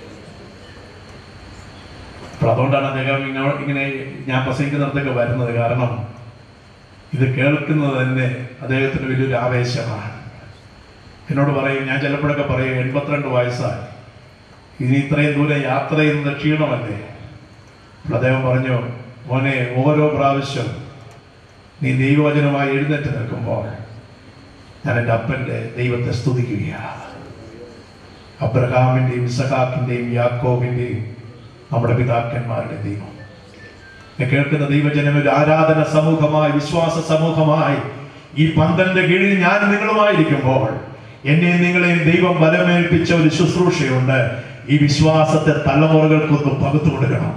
അപ്പോൾ അതുകൊണ്ടാണ് അദ്ദേഹം ഇങ്ങോ- ഇങ്ങനെ ഞാൻ പ്രസംഗിക്കുന്നിടത്തൊക്കെ വരുന്നത് കാരണം ഇത് കേൾക്കുന്നത് തന്നെ അദ്ദേഹത്തിന് വലിയൊരു ആവേശമാണ് എന്നോട് പറയും ഞാൻ ചിലപ്പോഴൊക്കെ പറയും എൺപത്തിരണ്ട് വയസ്സായി ഇനി ഇത്രയും ദൂരം യാത്ര ചെയ്യുന്നത് ക്ഷീണമല്ലേ അപ്പോൾ അദ്ദേഹം പറഞ്ഞു മോനെ ഓരോ പ്രാവശ്യം നീ ദൈവവചനമായി എഴുന്നേറ്റ് നിൽക്കുമ്പോൾ ഞാൻ എൻ്റെ അപ്പൻ്റെ ദൈവത്തെ സ്തുതിക്കുകയാണ് അബ്രഹാമിൻ്റെയും ഇസഹാക്കിൻ്റെയും യാക്കോബിൻ്റെയും നമ്മുടെ പിതാക്കന്മാരുടെ ദൈവം എന്നെ കേൾക്കുന്ന ദൈവജനം ഒരു ആരാധന സമൂഹമായി വിശ്വാസ സമൂഹമായി ഈ പന്തലിന്റെ കീഴിൽ ഞാൻ നിങ്ങളുമായിരിക്കുമ്പോൾ എന്നെ നിങ്ങളെ ദൈവം ബലമേൽപ്പിച്ച ഒരു ശുശ്രൂഷയുണ്ട് ഈ വിശ്വാസത്തെ തലമുറകൾക്കൊന്ന് പകുത്തു കൊടുക്കണം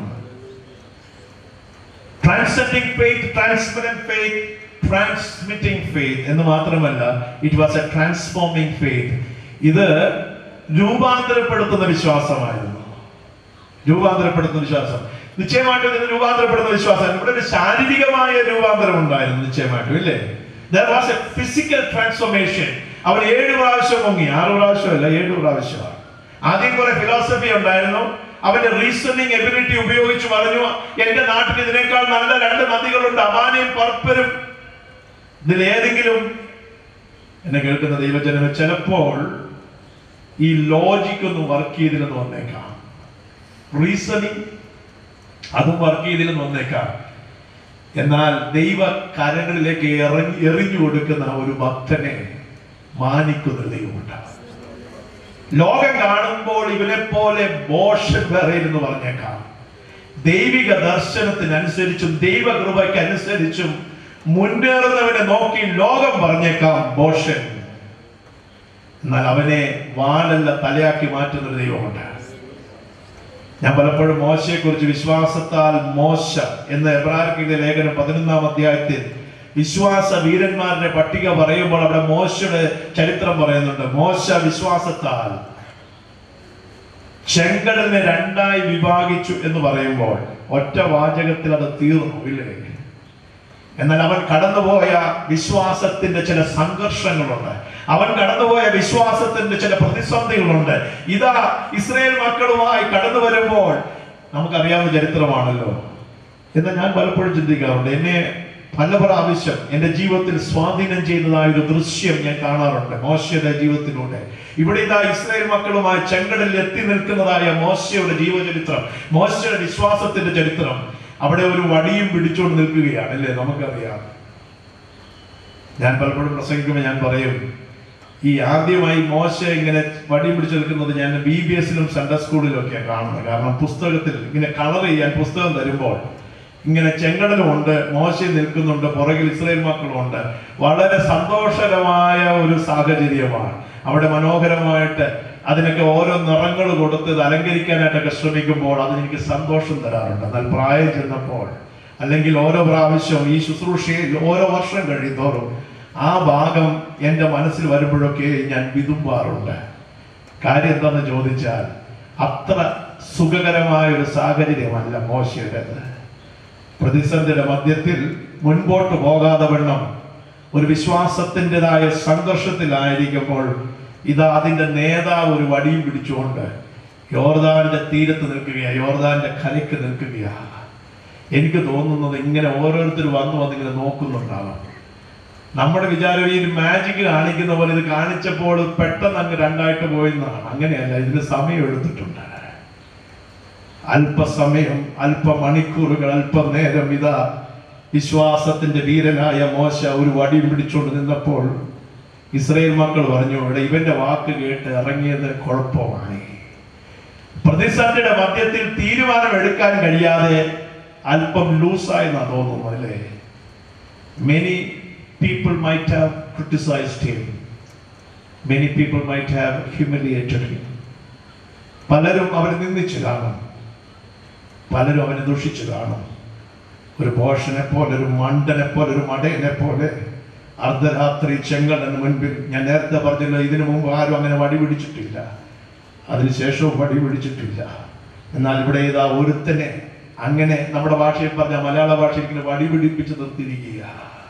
transcending faith transparent faith transmitting faith എന്ന് മാത്രമല്ല it was a transforming faith ഇത് രൂപാന്തരപ്പെടുത്തുന്ന വിശ്വാസമായിരുന്നു രൂപാന്തരപ്പെടുത്തുന്ന വിശ്വാസം നിശ്ചയമായിട്ടും ഇത് രൂപാന്തരപ്പെടുന്ന വിശ്വാസം ഇവിടെ ഒരു ശാരീരികമായ രൂപാന്തരം ഉണ്ടായിരുന്നു നിശ്ചയമായിട്ടും ഇല്ലേ there was a physical transformation അവൻ ഏഴ് പ്രാവശ്യം മുങ്ങി ആറ് പ്രാവശ്യമല്ല ഏഴ് പ്രാവശ്യമാണ് ആദ്യം കുറെ ഫിലോസഫി ഉണ്ടായിരുന്നു അവന്റെ റീസണിങ് എബിലിറ്റി ഉപയോഗിച്ച് പറഞ്ഞു എന്റെ നാട്ടിൽ ഇതിനേക്കാൾ നല്ല രണ്ട് നദികളുണ്ട് അമാനയും പർപ്പരും ഇതിലേതെങ്കിലും എന്നെ കേൾക്കുന്ന ദൈവജനങ്ങൾ ചിലപ്പോൾ ഈ ലോജിക് ഒന്ന് വർക്ക് ചെയ്തില്ലെന്ന് വന്നേക്കാം റീസണിങ് അതും വർക്ക് ചെയ്തില്ലെന്ന് വന്നേക്കാം എന്നാൽ ദൈവ കരങ്ങളിലേക്ക് ഇറങ്ങി എറിഞ്ഞു കൊടുക്കുന്ന ഒരു ഭക്തനെ മാനിക്കുന്ന ഒരു ദൈവമുണ്ട് ലോകം കാണുമ്പോൾ ഇവനെ പോലെ മോശം വേറെയെന്ന് പറഞ്ഞേക്കാം ദൈവിക ദർശനത്തിനനുസരിച്ചും ദൈവകൃപയ്ക്ക് അനുസരിച്ചും മുന്നേറുന്നവനെ നോക്കി ലോകം പറഞ്ഞേക്കാം മോശൻ എന്നാൽ അവനെ വാലല്ല തലയാക്കി മാറ്റുന്ന ഒരു ദൈവമുണ്ട് ഞാൻ പലപ്പോഴും മോശയെ കുറിച്ച് വിശ്വാസത്താൽ മോശ എന്ന എബ്രാഹിന്റെ ലേഖനം പതിനൊന്നാം അധ്യായത്തിൽ വിശ്വാസ വീരന്മാരുടെ പട്ടിക പറയുമ്പോൾ അവിടെ മോശയുടെ ചരിത്രം പറയുന്നുണ്ട് മോശ വിശ്വാസത്താൽ ചെങ്കടലിനെ രണ്ടായി വിഭാഗിച്ചു എന്ന് പറയുമ്പോൾ ഒറ്റ വാചകത്തിൽ അത് തീർന്നു ഇല്ലേ എന്നാൽ അവൻ കടന്നുപോയ വിശ്വാസത്തിന്റെ ചില സംഘർഷങ്ങളുണ്ട് അവൻ കടന്നുപോയ വിശ്വാസത്തിന്റെ ചില പ്രതിസന്ധികളുണ്ട് ഇതാ ഇസ്രയേൽ മക്കളുമായി കടന്നു വരുമ്പോൾ നമുക്കറിയാവുന്ന ചരിത്രമാണല്ലോ എന്നാൽ ഞാൻ പലപ്പോഴും ചിന്തിക്കാറുണ്ട് എന്നെ പല പ്രാവശ്യം എൻ്റെ ജീവിതത്തിൽ സ്വാധീനം ചെയ്യുന്നതായ ഒരു ദൃശ്യം ഞാൻ കാണാറുണ്ട് മോശയുടെ ജീവിതത്തിലൂടെ ഇവിടെ ഇതാ ഇസ്രായേൽ മക്കളുമായി ചെങ്കടലിൽ എത്തി നിൽക്കുന്നതായ മോശയുടെ ജീവചരിത്രം മോശയുടെ വിശ്വാസത്തിന്റെ ചരിത്രം അവിടെ ഒരു വടിയും പിടിച്ചുകൊണ്ട് നിൽക്കുകയാണ് അല്ലേ നമുക്കറിയാം ഞാൻ പലപ്പോഴും പ്രസംഗിക്കുമ്പോൾ ഞാൻ പറയും ഈ ആദ്യമായി മോശ ഇങ്ങനെ വടി പിടിച്ചു നിൽക്കുന്നത് ഞാൻ ബി ബി എസിലും സൺഡേ സ്കൂളിലും ഒക്കെയാണ് കാണുന്നത് കാരണം പുസ്തകത്തിൽ ഇങ്ങനെ കളർ ചെയ്യാൻ പുസ്തകം തരുമ്പോൾ ഇങ്ങനെ ചെങ്കടലുമുണ്ട് മോശ നിൽക്കുന്നുണ്ട് പുറകിൽ ഇസ്രായേൽ മക്കളുമുണ്ട് വളരെ സന്തോഷകരമായ ഒരു സാഹചര്യമാണ് അവിടെ മനോഹരമായിട്ട് അതിനൊക്കെ ഓരോ നിറങ്ങൾ കൊടുത്ത് ഇത് അലങ്കരിക്കാനായിട്ടൊക്കെ ശ്രമിക്കുമ്പോൾ അതിന് എനിക്ക് സന്തോഷം തരാറുണ്ട് എന്നാൽ പ്രായം ചെന്നപ്പോൾ അല്ലെങ്കിൽ ഓരോ പ്രാവശ്യവും ഈ ശുശ്രൂഷയിൽ ഓരോ വർഷം കഴിയുന്തോറും ആ ഭാഗം എൻ്റെ മനസ്സിൽ വരുമ്പോഴൊക്കെ ഞാൻ വിതുമ്പാറുണ്ട് കാര്യം എന്താണെന്ന് ചോദിച്ചാൽ അത്ര സുഖകരമായ ഒരു സാഹചര്യമല്ല മോശയുടേത് പ്രതിസന്ധിയുടെ മധ്യത്തിൽ മുൻപോട്ട് പോകാതെ വണ്ണം ഒരു വിശ്വാസത്തിൻ്റെതായ സംഘർഷത്തിലായിരിക്കുമ്പോൾ ഇതാ അതിന്റെ നേതാവ് ഒരു വടിയും പിടിച്ചുകൊണ്ട് യോർദാന്റെ തീരത്ത് നിൽക്കുകയാണ് യോർദാന്റെ കരയ്ക്ക് നിൽക്കുകയാണ് എനിക്ക് തോന്നുന്നത് ഇങ്ങനെ ഓരോരുത്തർ വന്നു വന്ന് ഇങ്ങനെ നോക്കുന്നുണ്ടാവാം നമ്മുടെ വിചാരം ഈ മാജിക് കാണിക്കുന്ന പോലെ ഇത് കാണിച്ചപ്പോൾ പെട്ടെന്ന് അങ്ങ് രണ്ടായിട്ട് പോയെന്നാണ് അങ്ങനെയല്ല ഇതിന് സമയം എടുത്തിട്ടുണ്ട് അല്പസമയം അല്പമണിക്കൂറുകൾ അല്പനേരം ഇതാ വിശ്വാസത്തിന്റെ വീരനായ മോശ ഒരു വടി പിടിച്ചുകൊണ്ട് നിന്നപ്പോൾ ഇസ്രയേൽ മക്കൾ പറഞ്ഞു ഇവിടെ ഇവന്റെ വാക്ക് കേട്ട് ഇറങ്ങിയത് കുഴപ്പമായി പ്രതിസന്ധിയുടെ മധ്യത്തിൽ തീരുമാനം എടുക്കാൻ കഴിയാതെ അല്പം ലൂസായി എന്നാ തോന്നുന്നു അല്ലേ many people might have criticized him many people might have humiliated him പലരും അവനെ നിന്ദിച്ചു കാണും പലരും അവനെ ദുഷിച്ചു കാണും ഒരു പോഷനെ പോലെ ഒരു മണ്ടനെ പോലെ ഒരു മടയനെ പോലെ അർദ്ധരാത്രി ചെങ്കടന് മുൻപിൽ ഞാൻ നേരത്തെ പറഞ്ഞില്ല ഇതിനു മുമ്പ് ആരും അങ്ങനെ വടി പിടിച്ചിട്ടില്ല അതിനുശേഷവും വടി പിടിച്ചിട്ടില്ല എന്നാൽ ഇവിടെ ഇതാ ഒരുത്തനെ അങ്ങനെ നമ്മുടെ ഭാഷയിൽ പറഞ്ഞ മലയാള ഭാഷയിൽ ഇങ്ങനെ വടി പിടിപ്പിച്ച് നിർത്തിയിരിക്കുക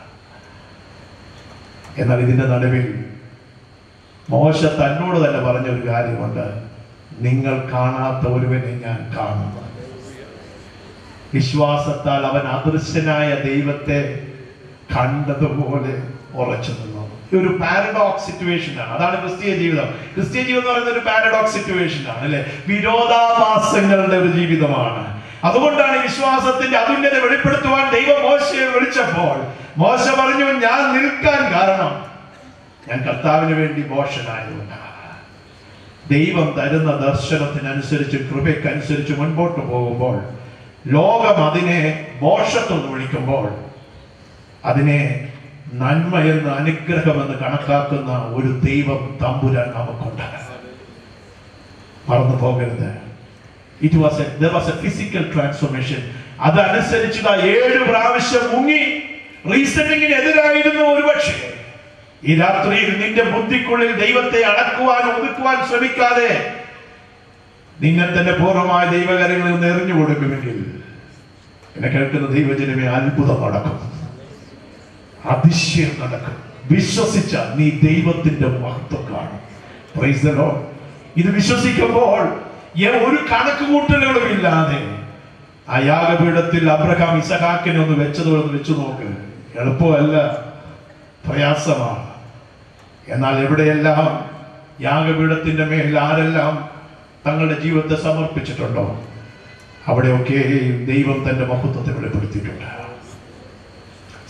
എന്നാൽ ഇതിന്റെ നടുവിൽ മോശ തന്നോട് തന്നെ പറഞ്ഞ ഒരു കാര്യമുണ്ട് നിങ്ങൾ കാണാത്ത ഒരുവനെ ഞാൻ കാണുന്നു വിശ്വാസത്താൽ അവൻ അദൃശ്യനായ ദൈവത്തെ കണ്ടതുപോലെ ഉറച്ചു നിന്നു ഈ ഒരു പാരഡോക്സ് സിറ്റുവേഷൻ ആണ് അതാണ് ക്രിസ്തീയ ജീവിതം ക്രിസ്തീയ ജീവിതം എന്ന് പറയുന്നത് ഒരു പാരഡോക്സ് സിറ്റുവേഷൻ ആണ് അല്ലെ വിരോധാഭാസങ്ങളുടെ ഒരു ജീവിതമാണ് അതുകൊണ്ടാണ് ഈ വിശ്വാസത്തിന്റെ അതുല്യത വെളിപ്പെടുത്തുവാൻ ദൈവം മോശയെ വിളിച്ചപ്പോൾ മോശ പറഞ്ഞു ഞാൻ നിൽക്കാൻ കാരണം ഞാൻ കർത്താവിന് വേണ്ടി മോശനായതുകൊണ്ടാണ് ദൈവം തരുന്ന ദർശനത്തിനനുസരിച്ച് കൃപയ്ക്കനുസരിച്ച് മുൻപോട്ട് പോകുമ്പോൾ ലോകം അതിനെ മോശത്തെന്ന് വിളിക്കുമ്പോൾ അതിനെ നന്മയെന്ന് അനുഗ്രഹമെന്ന് കണക്കാക്കുന്ന ഒരു ദൈവം തമ്പുരാൻ നമുക്കുണ്ട് മറന്നു പോകരുത് it was a there was a physical transformation അതനുസരിച്ച് ഇതാ ഏഴ് പ്രാവശ്യം മുങ്ങി റീസെറ്റിങ്ങിന് എതിരായിരുന്നു ഒരുപക്ഷെ ഈ രാത്രിയിൽ നിന്റെ ബുദ്ധിക്കുള്ളിൽ ദൈവത്തെ അടക്കുവാൻ ഒതുക്കുവാൻ ശ്രമിക്കാതെ നിന്നെ തന്നെ പൂർണ്ണമായ ദൈവകാര്യങ്ങളിൽ നിന്ന് എറിഞ്ഞു കൊടുക്കുമെങ്കിൽ എന്നെ കേൾക്കുന്ന ദൈവജനമേ അത്ഭുതം നടക്കും അതിശയം നടക്കും വിശ്വസിച്ച നീ ദൈവത്തിന്റെ മഹത്വം കാണും Praise the Lord. ഇത് വിശ്വസിക്കുമ്പോൾ ഏ- ഒരു കണക്ക് കൂട്ടലുകളും ഇല്ലാതെ ആ യാഗപീഠത്തിൽ അബ്രഹാം ഇസഹാക്കിനെ ഒന്ന് വെച്ചതോടെ ഒന്ന് വെച്ചു നോക്ക് എളുപ്പമല്ല പ്രയാസമാണ് എന്നാൽ എവിടെയെല്ലാം യാഗപീഠത്തിന്റെ മേൽ ആരെല്ലാം തങ്ങളുടെ ജീവിതത്തെ സമർപ്പിച്ചിട്ടുണ്ടോ അവിടെയൊക്കെ ദൈവം തന്റെ മഹത്വത്തെ വെളിപ്പെടുത്തിയിട്ടുണ്ട്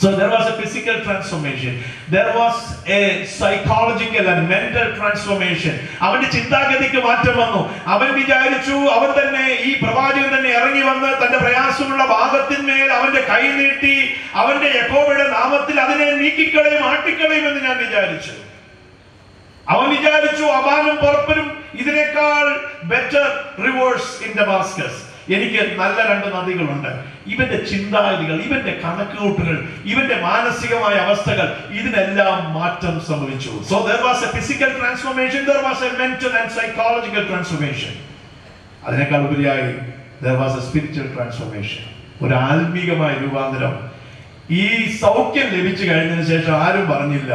So there was a physical transformation. There was a psychological and mental transformation. അവന്റെ ചിന്താഗതിക്ക് മാറ്റം വന്നു അവൻ വിചാരിച്ചു അവൻ തന്നെ ഈ പ്രവാചകൻ തന്നെ ഇറങ്ങി വന്ന് തന്റെ പ്രയാസമുള്ള ഭാഗത്തിന്മേൽ അവന്റെ കൈ നീട്ടി അവന്റെ യഹോവയുടെ നാമത്തിൽ അതിനെ നീക്കിക്കളയും ആട്ടിക്കളയും എന്ന് ഞാൻ വിചാരിച്ചു അവൻ വിചാരിച്ചു അപാനും പുറപ്പനും ഇതിനേക്കാൾ ബെറ്റർ റിവേഴ്സ് ഇൻ ഡമാസ്കസ് എനിക്ക് നല്ല രണ്ട് നദികളുണ്ട് ഇവന്റെ ചിന്താഗതികൾ ഇവന്റെ കണക്കുകൂട്ടുകൾ ഇവന്റെ മാനസികമായ അവസ്ഥകൾ ഇതിനെല്ലാം മാറ്റം സംഭവിച്ചു so there was a physical transformation there was a mental and psychological transformation അതിനേക്കാൾ ഉപരിയായി there was a spiritual transformation ഒരു ആത്മീകമായ രൂപാന്തരം ഈ സൗഖ്യം ലഭിച്ചു കഴിഞ്ഞതിന് ശേഷം ആരും പറഞ്ഞില്ല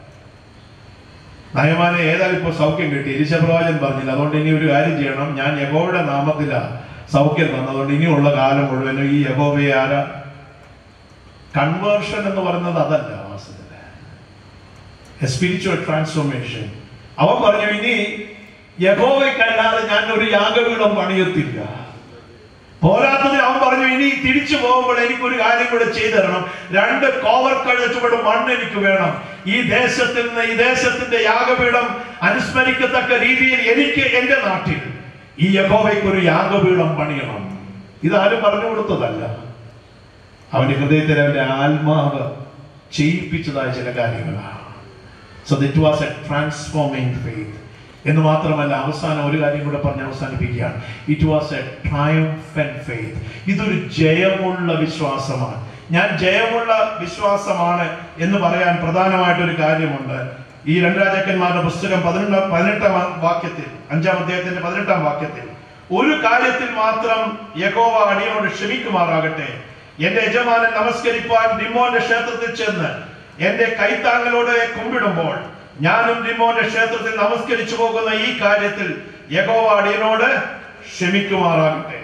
നയമാനെ ഏതായാലും ഇപ്പൊ സൗഖ്യം കിട്ടി എലിശപ്രവാചൻ പറഞ്ഞില്ല അതുകൊണ്ട് ഇനി ഒരു കാര്യം ചെയ്യണം ഞാൻ യഹോവയുടെ നാമത്തില സൗഖ്യം തന്നതുകൊണ്ട് ഇനിയുള്ള കാലം മുഴുവനും ഈ യഹോവയെ ആരാ കൺവേർഷൻ എന്ന് പറയുന്നത് അതല്ല വാസ്തവത്തില് സ്പിരിച്വൽ ട്രാൻസ്ഫോർമേഷൻ അവൻ പറഞ്ഞു ഇനി യഹോവയ്ക്കല്ലാതെ ഞാൻ ഒരു യാഗപീഠം പണിയത്തില്ല പോരാത്തതിന് അവൻ പറഞ്ഞു ഇനി തിരിച്ചു പോകുമ്പോൾ എനിക്കൊരു കാര്യം കൂടെ ചെയ്തു തരണം രണ്ട് കോവർ കഴുച്ചുകൊണ്ട് മണ്ണ് എനിക്ക് വേണം ഈ ദേശത്തിൽ നിന്ന് ഈ ദേശത്തിന്റെ യാഗപീഠം അനുസ്മരിക്കത്തക്ക രീതിയിൽ എനിക്ക് എന്റെ നാട്ടിൽ ഈ യഹോവയ്ക്ക് ഒരു യാഗപീഠം പണിയണം ഇതാരും പറഞ്ഞു കൊടുത്തതല്ല അവന്റെ ഹൃദയത്തിൽ അവന്റെ ആത്മാവ് ചെയ്യിപ്പിച്ചതായ ചില കാര്യങ്ങളാണ് so that was a transforming faith എന്ന് മാത്രമല്ല അവസാനം ഒരു കാര്യം കൂടെ പറഞ്ഞ് അവസാനിപ്പിക്കുകയാണ് it was a triumphant faith ഇതൊരു ജയമുള്ള വിശ്വാസമാണ് ഞാൻ ജയമുള്ള വിശ്വാസമാണ് എന്ന് പറയാൻ പ്രധാനമായിട്ടൊരു കാര്യമുണ്ട് ഈ രണ്ട് രാജാക്കന്മാരുടെ പുസ്തകം പതിനെട്ടാം പതിനെട്ടാം വാക്യത്തിൽ അഞ്ചാം അധ്യായത്തിന്റെ പതിനെട്ടാം വാക്യത്തിൽ ഒരു കാര്യത്തിൽ മാത്രം യഹോവ അടിയനോട് ക്ഷമിക്കുമാറാകട്ടെ എന്റെ യജമാനൻ നമസ്കരിപ്പാൻ ഡിമോന്റെ ക്ഷേത്രത്തിൽ ചെന്ന് എന്റെ കൈത്താങ്ങലോട് കുമ്പിടുമ്പോൾ ഞാനും ഡിമോന്റെ ക്ഷേത്രത്തിൽ നമസ്കരിച്ചു പോകുന്ന ഈ കാര്യത്തിൽ യഹോവ അടിയനോട് ക്ഷമിക്കുമാറാകട്ടെ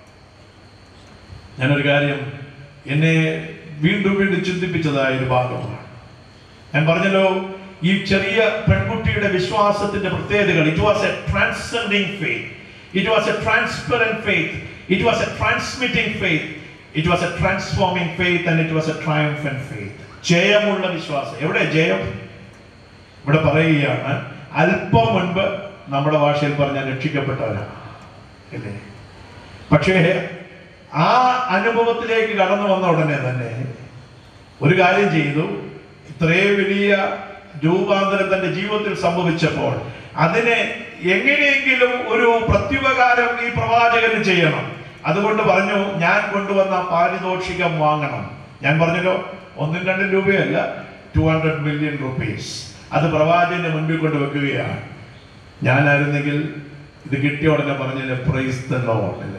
ഞാനൊരു കാര്യം എന്നെ വീണ്ടും വീണ്ടും ചിന്തിപ്പിച്ചതായ ഒരു ഭാഗമാണ് ഞാൻ പറഞ്ഞല്ലോ ഈ ചെറിയ പെൺകുട്ടിയുടെ വിശ്വാസത്തിന്റെ പ്രത്യേകതകൾ it was a transcending faith it was a transparent faith it was a transmitting faith it was a transforming faith and it was a triumphant faith ജയമുള്ള വിശ്വാസം എവിടെ ജയം ഇവിടെ പറയുകയാണ് അല്പം മുൻപ് നമ്മുടെ ഭാഷയിൽ പറഞ്ഞാൽ രക്ഷിക്കപ്പെട്ടവരാണ് അല്ലേ പക്ഷേ ആ അനുഭവത്തിലേക്ക് കടന്നു വന്ന ഉടനെ തന്നെ ഒരു കാര്യം ചെയ്തു ഇത്രയും വലിയ രൂപാന്തരം തന്റെ ജീവിതത്തിൽ സംഭവിച്ചപ്പോൾ അതിനെ എങ്ങനെയെങ്കിലും ഒരു പ്രത്യുപകാരം ഈ പ്രവാചകന് ചെയ്യണം അതുകൊണ്ട് പറഞ്ഞു ഞാൻ കൊണ്ടുവന്ന പാരിതോഷികം വാങ്ങണം ഞാൻ പറഞ്ഞല്ലോ ഒന്നും രണ്ടും രൂപയല്ല ടു ഹൺഡ്രഡ് മില്യൺ റുപ്പീസ് അത് പ്രവാചകന്റെ മുൻപിൽ കൊണ്ട് വെക്കുകയാണ് ഞാനായിരുന്നെങ്കിൽ ഇത് കിട്ടിയ ഉടനെ പറഞ്ഞില്ലേ പ്രൈസ് ദ ലോർഡ് അല്ലേ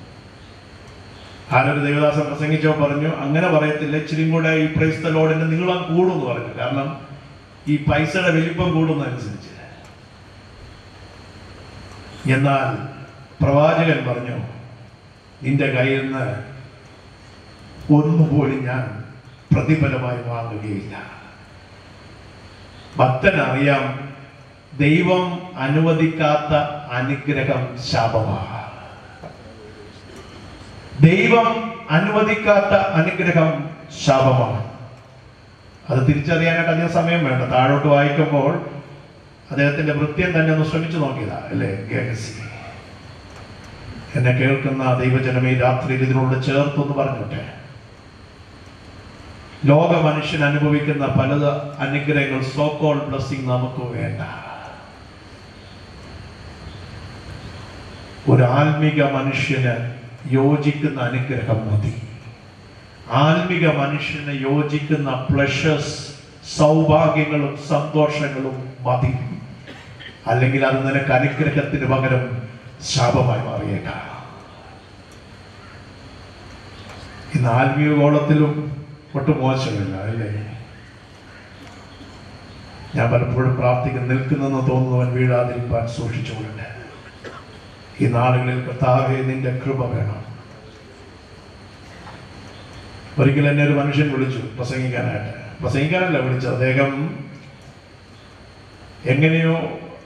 ആരൊരു ദേവദാസൻ പ്രസംഗിച്ചോ പറഞ്ഞു അങ്ങനെ പറയത്തില്ല ഇച്ചിരി കൂടെ ഈ പ്രൈസ് ദ ലോഡിന്റെ നീളം കൂടും എന്ന് പറഞ്ഞു കാരണം ഈ പൈസയുടെ വലിപ്പം കൂടുന്നതനുസരിച്ച് എന്നാൽ പ്രവാചകൻ പറഞ്ഞു നിന്റെ കയ്യിൽ നിന്ന് ഒന്നുപോലും ഞാൻ പ്രതിഫലമായി വാങ്ങുകയില്ല ഭക്തൻ അറിയാം ദൈവം അനുവദിക്കാത്ത അനുഗ്രഹം ശാപമാണ് ദൈവം അനുവദിക്കാത്ത അനുഗ്രഹം ശാപമാണ് അത് തിരിച്ചറിയാനായിട്ട് അധികം സമയം വേണ്ട താഴോട്ട് വായിക്കുമ്പോൾ അദ്ദേഹത്തിന്റെ വൃത്യം തന്നെ ഒന്ന് ശ്രമിച്ചു നോക്കിയതാ അല്ലേ ഗേഹസി എന്നെ കേൾക്കുന്ന ദൈവജനമേ ഈ രാത്രിയിൽ ഇതിനോട് ചേർത്തൊന്ന് പറഞ്ഞോട്ടെ ലോക മനുഷ്യൻ അനുഭവിക്കുന്ന പല അനുഗ്രഹങ്ങൾ സോക്കോൾ ബ്ലസ്സിംഗ് നമുക്ക് വേണ്ട ഒരു ആത്മിക മനുഷ്യന് യോജിക്കുന്ന അനുഗ്രഹം മതി ആത്മിക മനുഷ്യന് യോജിക്കുന്ന പ്ലഷേഴ്സ് സൗഭാഗ്യങ്ങളും സന്തോഷങ്ങളും മതി അല്ലെങ്കിൽ അത് നിനക്ക് അനുഗ്രഹത്തിന് പകരം ശാപമായി മാറിയേക്കാം ഇന്ന് ആത്മീയ ഗോളത്തിലും ഒട്ടും മോശമില്ല അല്ലേ ഞാൻ പലപ്പോഴും പ്രാർത്ഥിക്കുന്ന നിൽക്കുന്നെന്ന് തോന്നുന്നവൻ വീഴാതിരിക്കാൻ സൂക്ഷിച്ചുകൊള്ളട്ടെ ഈ നാളുകളിൽ കർത്താവെ നിന്റെ കൃപ വേണം ഒരിക്കൽ എന്നെ ഒരു മനുഷ്യൻ വിളിച്ചു പ്രസംഗിക്കാനായിട്ട് പ്രസംഗിക്കാനല്ല വിളിച്ചത് അദ്ദേഹം എങ്ങനെയോ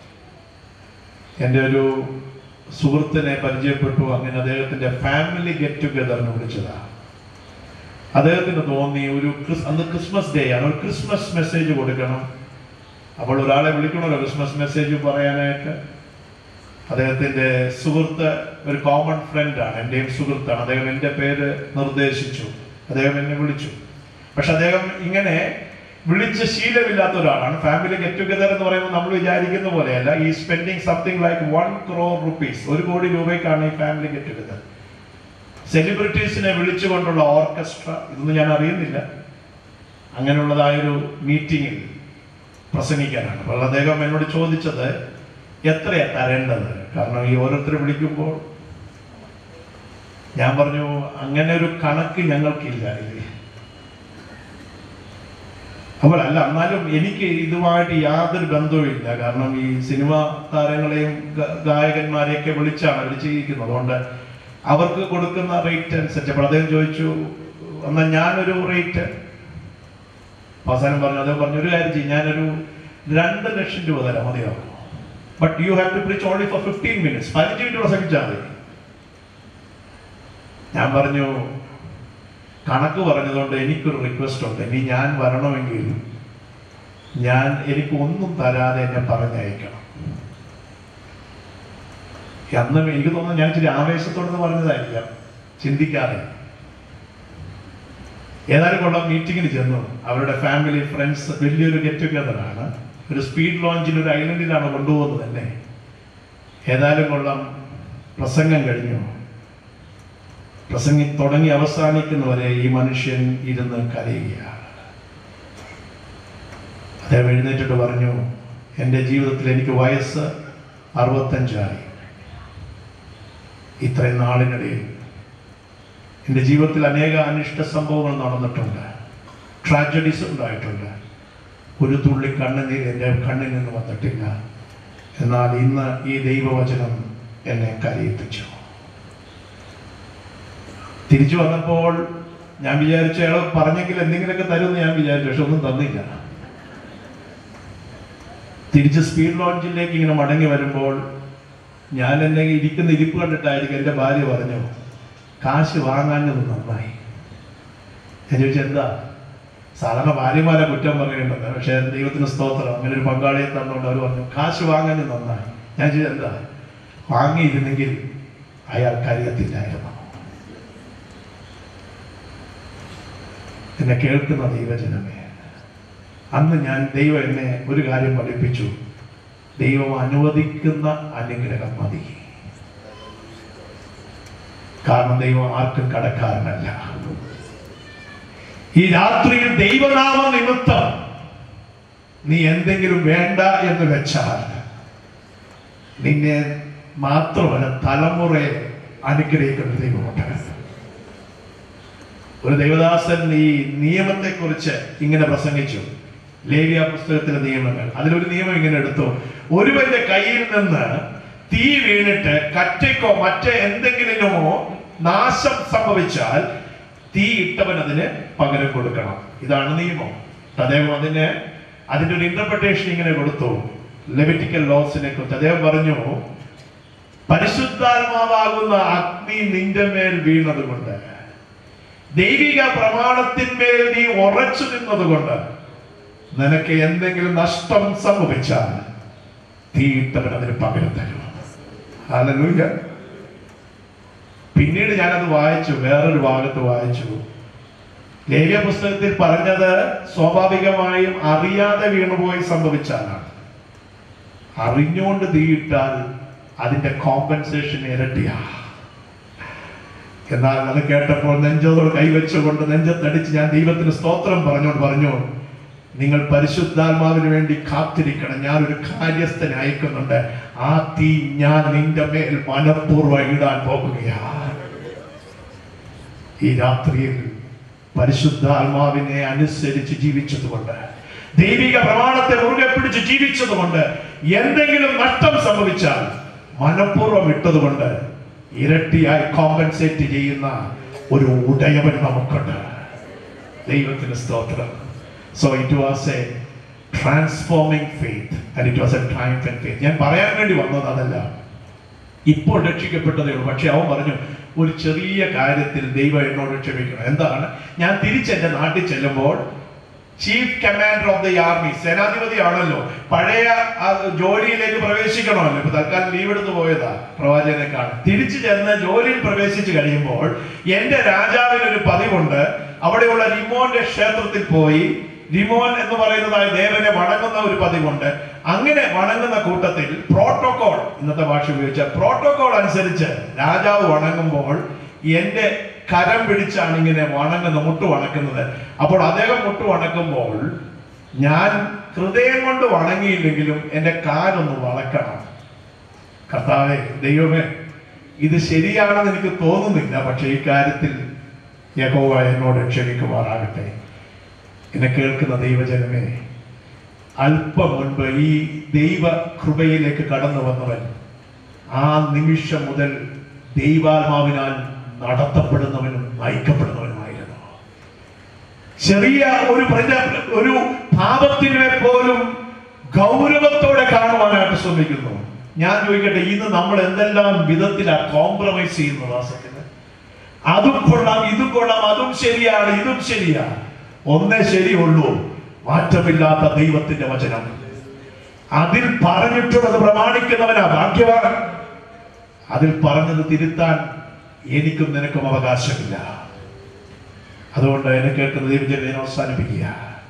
എൻ്റെ ഒരു സുഹൃത്തിനെ പരിചയപ്പെട്ടു അങ്ങനെ അദ്ദേഹത്തിന്റെ ഫാമിലി ഗെറ്റ് ടുഗദറിന് വിളിച്ചതാണ് അദ്ദേഹത്തിന് തോന്നി ഒരു ക്രിസ് അന്ന് ക്രിസ്മസ് ഡേ ആണ് ഒരു ക്രിസ്മസ് മെസ്സേജ് കൊടുക്കണം അപ്പോൾ ഒരാളെ വിളിക്കണമല്ലോ ക്രിസ്മസ് മെസ്സേജ് പറയാനായിട്ട് അദ്ദേഹത്തിന്റെ സുഹൃത്ത് ഒരു കോമൺ ഫ്രണ്ടാണ് എന്റെയും സുഹൃത്താണ് അദ്ദേഹം എൻ്റെ പേര് നിർദ്ദേശിച്ചു അദ്ദേഹം എന്നെ വിളിച്ചു പക്ഷെ അദ്ദേഹം ഇങ്ങനെ വിളിച്ച് ശീലമില്ലാത്ത ഒരാളാണ് ഫാമിലി ഗെറ്റ് ടുഗദർ എന്ന് പറയുമ്പോൾ നമ്മൾ വിചാരിക്കുന്ന പോലെയല്ല ഈ spending something like one crore rupees ഒരു കോടി രൂപയ്ക്കാണ് ഈ ഫാമിലി ഗെറ്റ് ടുഗദർ സെലിബ്രിറ്റീസിനെ വിളിച്ചുകൊണ്ടുള്ള ഓർക്കസ്ട്ര ഇതൊന്നും ഞാൻ അറിയുന്നില്ല അങ്ങനെയുള്ളതായൊരു മീറ്റിങ്ങിൽ പ്രസംഗിക്കാനാണ് അപ്പോൾ അദ്ദേഹം എന്നോട് ചോദിച്ചത് എത്രയാ തരേണ്ടത് കാരണം ഈ ഓരോരുത്തരെ വിളിക്കുമ്പോൾ ഞാൻ പറഞ്ഞു അങ്ങനെ ഒരു കണക്ക് ഞങ്ങൾക്കില്ല ഇത് അപ്പോൾ അല്ല എന്നാലും എനിക്ക് ഇതുമായിട്ട് യാതൊരു ബന്ധവുമില്ല കാരണം ഈ സിനിമ താരങ്ങളെയും ഗ- ഗായകന്മാരെയൊക്കെ വിളിച്ചാണ് അവർ ചെയ്യിക്കുന്നത് അതുകൊണ്ട് അവർക്ക് കൊടുക്കുന്ന റേറ്റ് അനുസരിച്ച് അപ്പോൾ അദ്ദേഹം ചോദിച്ചു എന്നാൽ ഞാനൊരു റേറ്റ് അവസാനം പറഞ്ഞു അദ്ദേഹം പറഞ്ഞു ഒരു കാര്യം ചെയ്യും ഞാനൊരു രണ്ട് ലക്ഷം രൂപ തരാം മതിയാവും but you have to preach only for fifteen minutes പതിനഞ്ച് മിനിറ്റ് പ്രസംഗിച്ചാൽ മതി ഞാൻ പറഞ്ഞു കണക്ക് പറഞ്ഞതുകൊണ്ട് എനിക്കൊരു റിക്വസ്റ്റ് ഉണ്ട് ഇനി ഞാൻ വരണമെങ്കിൽ ഞാൻ എനിക്ക് ഒന്നും തരാതെ എന്നെ പറഞ്ഞയക്കണം അന്ന് എനിക്ക് തോന്നുന്നു ഞാൻ ഇച്ചിരി ആവേശത്തോടെന്ന് പറഞ്ഞതായിരിക്കാം ചിന്തിക്കാതെ ഏതായാലും കൊള്ളാം മീറ്റിങ്ങിന് ചെന്നു അവരുടെ ഫാമിലി ഫ്രണ്ട്സ് വലിയൊരു ഗെറ്റ് ടുഗദറാണ് ഒരു സ്പീഡ് ലോഞ്ചിൽ ഒരു ഐലൻഡിലാണ് കൊണ്ടുപോകുന്നത് തന്നെ ഏതായാലും കൊള്ളാം പ്രസംഗം കഴിഞ്ഞു പ്രസംഗി തുടങ്ങി അവസാനിക്കുന്നവരെ ഈ മനുഷ്യൻ ഇരുന്ന് കരയുകയാണ് അദ്ദേഹം എഴുന്നേറ്റിട്ട് പറഞ്ഞു എൻ്റെ ജീവിതത്തിൽ എനിക്ക് വയസ്സ് അറുപത്തഞ്ചായി ഇത്രയും നാളിനിടയിൽ എൻ്റെ ജീവിതത്തിൽ അനേക അനിഷ്ട സംഭവങ്ങൾ നടന്നിട്ടുണ്ട് ട്രാജഡീസ് ഉണ്ടായിട്ടുണ്ട് ഒരു തുള്ളി കണ്ണുനീർ എൻ്റെ കണ്ണിൽ നിന്ന് വന്നിട്ടില്ല എന്നാൽ ഇന്ന് ഈ ദൈവവചനം എന്നെ കരയിപ്പിച്ചു തിരിച്ചു വന്നപ്പോൾ ഞാൻ വിചാരിച്ചു അയാൾ പറഞ്ഞെങ്കിൽ എന്തെങ്കിലുമൊക്കെ തരുമെന്ന് ഞാൻ വിചാരിച്ചു പക്ഷെ ഒന്നും തന്നില്ല തിരിച്ച് സ്പീഡ് ലോഞ്ചിലേക്ക് ഇങ്ങനെ മടങ്ങി വരുമ്പോൾ ഞാൻ എന്നെ ഇരിക്കുന്ന ഇരിപ്പ് കണ്ടിട്ടായിരിക്കും എൻ്റെ ഭാര്യ പറഞ്ഞു കാശ് വാങ്ങാഞ്ഞത് നന്നായി ഞാൻ ചോദിച്ചു എന്താ സാധാരണ ഭാര്യമാരെ കുറ്റം പറയുന്നുണ്ട് പക്ഷേ ദൈവത്തിന് സ്തോത്രം അങ്ങനെ ഒരു പങ്കാളിയെ തന്നുകൊണ്ട് അവർ പറഞ്ഞു കാശ് വാങ്ങാഞ്ഞത് നന്നായി ഞാൻ ചോദിച്ചു എന്താ വാങ്ങിയിരുന്നെങ്കിൽ അയാൾ കരയത്തില്ലായിരുന്നു എന്നെ കേൾക്കുന്ന ദൈവജനമേ അന്ന് ഞാൻ ദൈവം എന്നെ ഒരു കാര്യം പഠിപ്പിച്ചു ദൈവം അനുവദിക്കുന്ന അനുഗ്രഹം മതി കാരണം ദൈവം ആർക്കും കടക്കാരനല്ല ഈ രാത്രിയിൽ ദൈവനാമ നിമിത്തം നീ എന്തെങ്കിലും വേണ്ട എന്ന് വെച്ചാൽ നിന്നെ മാത്രമല്ല തലമുറയെ അനുഗ്രഹിക്കുന്ന ദൈവമുണ്ട് ഒരു ദൈവദാസൻ ഈ നിയമത്തെക്കുറിച്ച് ഇങ്ങനെ പ്രസംഗിച്ചു ലേവ്യ പുസ്തകത്തിലെ നിയമങ്ങൾ അതിലൊരു നിയമം ഇങ്ങനെ എടുത്തു ഒരുവന്റെ കയ്യിൽ നിന്ന് തീ വീണിട്ട് കറ്റയ്ക്കോ മറ്റേ എന്തെങ്കിലുമോ നാശം സംഭവിച്ചാൽ തീ ഇട്ടവൻ അതിന് പകരം കൊടുക്കണം ഇതാണ് നിയമം അദ്ദേഹം അതിന് അതിന്റെ ഒരു ഇന്റർപ്രിട്ടേഷൻ ഇങ്ങനെ കൊടുത്തു ലെവിറ്റിക്കൽ ലോസിനെ കുറിച്ച് അദ്ദേഹം പറഞ്ഞു പരിശുദ്ധാത്മാവാകുന്ന അഗ്നി നിന്റെ മേൽ വീണത് കൊണ്ട് ദൈവിക പ്രമാണത്തിന്മേൽ നീ ഉറച്ചു നിന്നതുകൊണ്ട് നിനക്ക് എന്തെങ്കിലും നഷ്ടം സംഭവിച്ചാൽ തീയിട്ടവൻ അതിന് പകരം തരും ഹല്ലേലൂയ പിന്നീട് ഞാനത് വായിച്ചു വേറൊരു ഭാഗത്ത് വായിച്ചു ലേവ്യ പുസ്തകത്തിൽ പറഞ്ഞത് സ്വാഭാവികമായും അറിയാതെ വീണുപോയി സംഭവിച്ചാലാണ് അറിഞ്ഞുകൊണ്ട് തീയിട്ടാൽ അതിന്റെ കോമ്പൻസേഷൻ ഇരട്ടിയാ എന്നാൽ അത് കേട്ടപ്പോൾ നെഞ്ചോട് കൈവച്ചുകൊണ്ട് നെഞ്ചത്തടിച്ച് ഞാൻ ദൈവത്തിന് സ്തോത്രം പറഞ്ഞുകൊണ്ട് പറഞ്ഞു നിങ്ങൾ പരിശുദ്ധാത്മാവിന് വേണ്ടി കാത്തിരിക്കണം ഞാൻ ഒരു കാര്യസ്ഥനെ അയക്കുന്നുണ്ട് ആ തീ ഞാൻ നിന്റെ മേൽ മനഃപൂർവ്വം ഇടാൻ പോകുകയാണ് ഈ രാത്രിയിൽ പരിശുദ്ധാത്മാവിനെ അനുസരിച്ച് ജീവിച്ചതുകൊണ്ട് ദൈവിക പ്രമാണത്തെ മുറുകെ പിടിച്ച് ജീവിച്ചതുകൊണ്ട് എന്തെങ്കിലും നഷ്ടം സംഭവിച്ചാൽ മനഃപൂർവ്വം ഇട്ടതുകൊണ്ട് ഇരട്ടിയായി കോമ്പൻസേറ്റ് ചെയ്യുന്ന ഒരു ഉടയവൻ നമുക്കുണ്ട് ദൈവത്തിന് സ്തോത്രം so it was a transforming faith and it was a triumphant faith ഞാൻ പറയാൻ വേണ്ടി വന്നത് അതല്ല ഇപ്പോൾ രക്ഷിക്കപ്പെട്ടതേ ഉള്ളൂ പക്ഷെ അവൻ പറഞ്ഞു ഒരു ചെറിയ കാര്യത്തിൽ ദൈവം എന്നോട് ക്ഷമിക്കണം എന്താണ് ഞാൻ തിരിച്ചെന്റെ നാട്ടിൽ ചെല്ലുമ്പോൾ chief commander of the army സേനാധിപതിയാണല്ലോ പഴയ ആ ജോലിയിലേക്ക് പ്രവേശിക്കണമല്ലോ ഇപ്പൊ തൽക്കാലം ലീവ് എടുത്ത് പോയതാ പ്രവാചകനെ കാണാൻ തിരിച്ചു ചെന്ന് ജോലിയിൽ പ്രവേശിച്ചു കഴിയുമ്പോൾ എന്റെ രാജാവിന് ഒരു പതിവുണ്ട് അവിടെയുള്ള റിമോന്റെ ക്ഷേത്രത്തിൽ പോയി റിമോൻ എന്ന് പറയുന്നതായ ദേവനെ വണങ്ങുന്ന ഒരു പതിവുണ്ട് അങ്ങനെ വണങ്ങുന്ന കൂട്ടത്തിൽ പ്രോട്ടോകോൾ ഇന്നത്തെ ഭാഷ ഉപയോഗിച്ച പ്രോട്ടോകോൾ അനുസരിച്ച് രാജാവ് വണങ്ങുമ്പോൾ എന്റെ കരം പിടിച്ചാണ് ഇങ്ങനെ വണങ്ങുന്നത് മുട്ട് വണക്കുന്നത് അപ്പോൾ അദ്ദേഹം മുട്ട് വണക്കുമ്പോൾ ഞാൻ ഹൃദയം കൊണ്ട് വണങ്ങിയില്ലെങ്കിലും എൻ്റെ കാലൊന്ന് വളക്കണം കർത്താവെ ദൈവമേ ഇത് ശരിയാണെന്ന് എനിക്ക് തോന്നുന്നില്ല പക്ഷേ ഈ കാര്യത്തിൽ യഹോവ എന്നോട് ക്ഷമിക്കുമാറാകട്ടെ എന്നെ കേൾക്കുന്ന ദൈവജനമേ അല്പം മുൻപ് ഈ ദൈവ കൃപയിലേക്ക് കടന്നു വന്നവൻ ആ നിമിഷം മുതൽ ദൈവാത്മാവിനാൽ നടത്തപ്പെടുന്നവനും നയിക്കപ്പെടുന്നവനുമായിരുന്നു ചെറിയ ഒരു പ്രജ ഒരു പാപത്തിനെ പോലും ഗൗരവത്തോടെ കാണുവാനായിട്ട് ശ്രമിക്കുന്നു ഞാൻ ചോദിക്കട്ടെ ഇന്ന് നമ്മൾ എന്തെല്ലാം വിധത്തിലാ കോംപ്രമൈസ് ചെയ്യുന്നത് ആ സത്യത്തിൽ അതും കൊള്ളാം ഇതും കൊള്ളാം അതും ശരിയാണ് ഇതും ശരിയാണ് ഒന്നേ ശരിയുള്ളൂ മാറ്റമില്ലാത്ത ദൈവത്തിന്റെ വചനം അതിൽ പറഞ്ഞിട്ടുള്ളത് പ്രമാണിക്കുന്നവനാ ഭാഗ്യവാൻ അതിൽ പറഞ്ഞത് തിരുത്താൻ എനിക്കും നിനക്കും അവകാശമില്ല അതുകൊണ്ട് എന്നെ കേൾക്കുന്ന ദൈവജനെ അവസാനിപ്പിക്കുക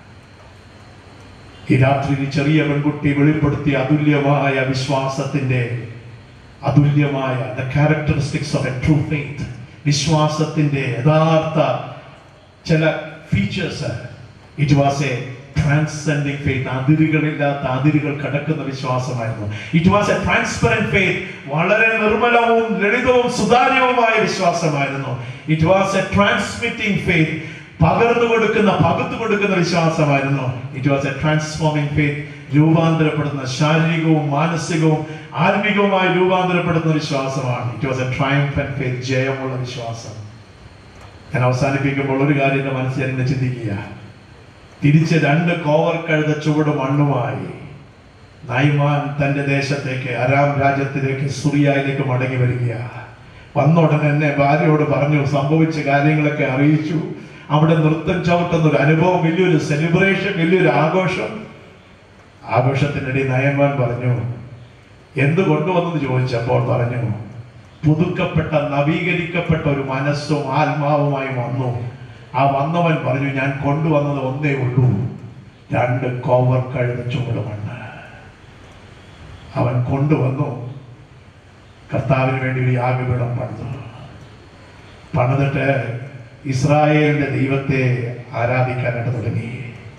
ഈ രാത്രി ഈ ചെറിയ പെൺകുട്ടി വെളിപ്പെടുത്തിയ അതുല്യമായ വിശ്വാസത്തിന്റെ അതുല്യമായ the characteristics of a true faith വിശ്വാസത്തിന്റെ യഥാർത്ഥ ചില features it was a transcending faith അതിരുകളില്ലാത്ത അതിരുകൾ കടക്കുന്ന വിശ്വാസമായിരുന്നു it was a transparent faith വളരെ നിർമ്മലവും ലളിതവും സുതാര്യവുമായ വിശ്വാസമായിരുന്നു it was a transmitting faith പകർന്നു കൊടുക്കുന്ന പകുത്തു കൊടുക്കുന്ന വിശ്വാസമായിരുന്നു it was a transforming faith രൂപാന്തരപ്പെടുന്ന ശാരീരികവും മാനസികവും ആത്മികവുമായി രൂപാന്തരപ്പെടുന്ന വിശ്വാസമാണ് it was a triumphant faith ജയമുള്ള വിശ്വാസം ഞാൻ അവസാനിപ്പിക്കുമ്പോൾ ഒരു കാര്യം എന്റെ മനസ്സിൽ എന്നെ ചിന്തിക്കുക തിരിച്ച് രണ്ട് കോവർ കഴുത ചുവട് മണ്ണുമായി നൈമാൻ തന്റെ ദേശത്തേക്ക് അരാം രാജ്യത്തിലേക്ക് സുറിയായിലേക്ക് മടങ്ങി വരിക വന്ന ഉടനെ എന്നെ ഭാര്യയോട് പറഞ്ഞു സംഭവിച്ച കാര്യങ്ങളൊക്കെ അറിയിച്ചു അവിടെ നൃത്തം ചവിട്ടുന്ന ഒരു അനുഭവം വലിയൊരു സെലിബ്രേഷൻ വലിയൊരു ആഘോഷം ആഘോഷത്തിനിടയിൽ നയന്മാൻ പറഞ്ഞു എന്ത് കൊണ്ടുവന്നെന്ന് ചോദിച്ചപ്പോൾ പറഞ്ഞു പുതുക്കപ്പെട്ട നവീകരിക്കപ്പെട്ട ഒരു മനസ്സും ആത്മാവുമായി വന്നു ആ വന്നവൻ പറഞ്ഞു ഞാൻ കൊണ്ടുവന്നത് ഒന്നേ ഉള്ളൂ രണ്ട് കോവർ കഴുത ചുവട് മണ്ണ് അവൻ കൊണ്ടുവന്നു കർത്താവിന് വേണ്ടി ഒരു യാഗപീഠം പണിതു പണിതിട്ട് ഇസ്രായേലിന്റെ ദൈവത്തെ ആരാധിക്കാനായിട്ട് തുടങ്ങി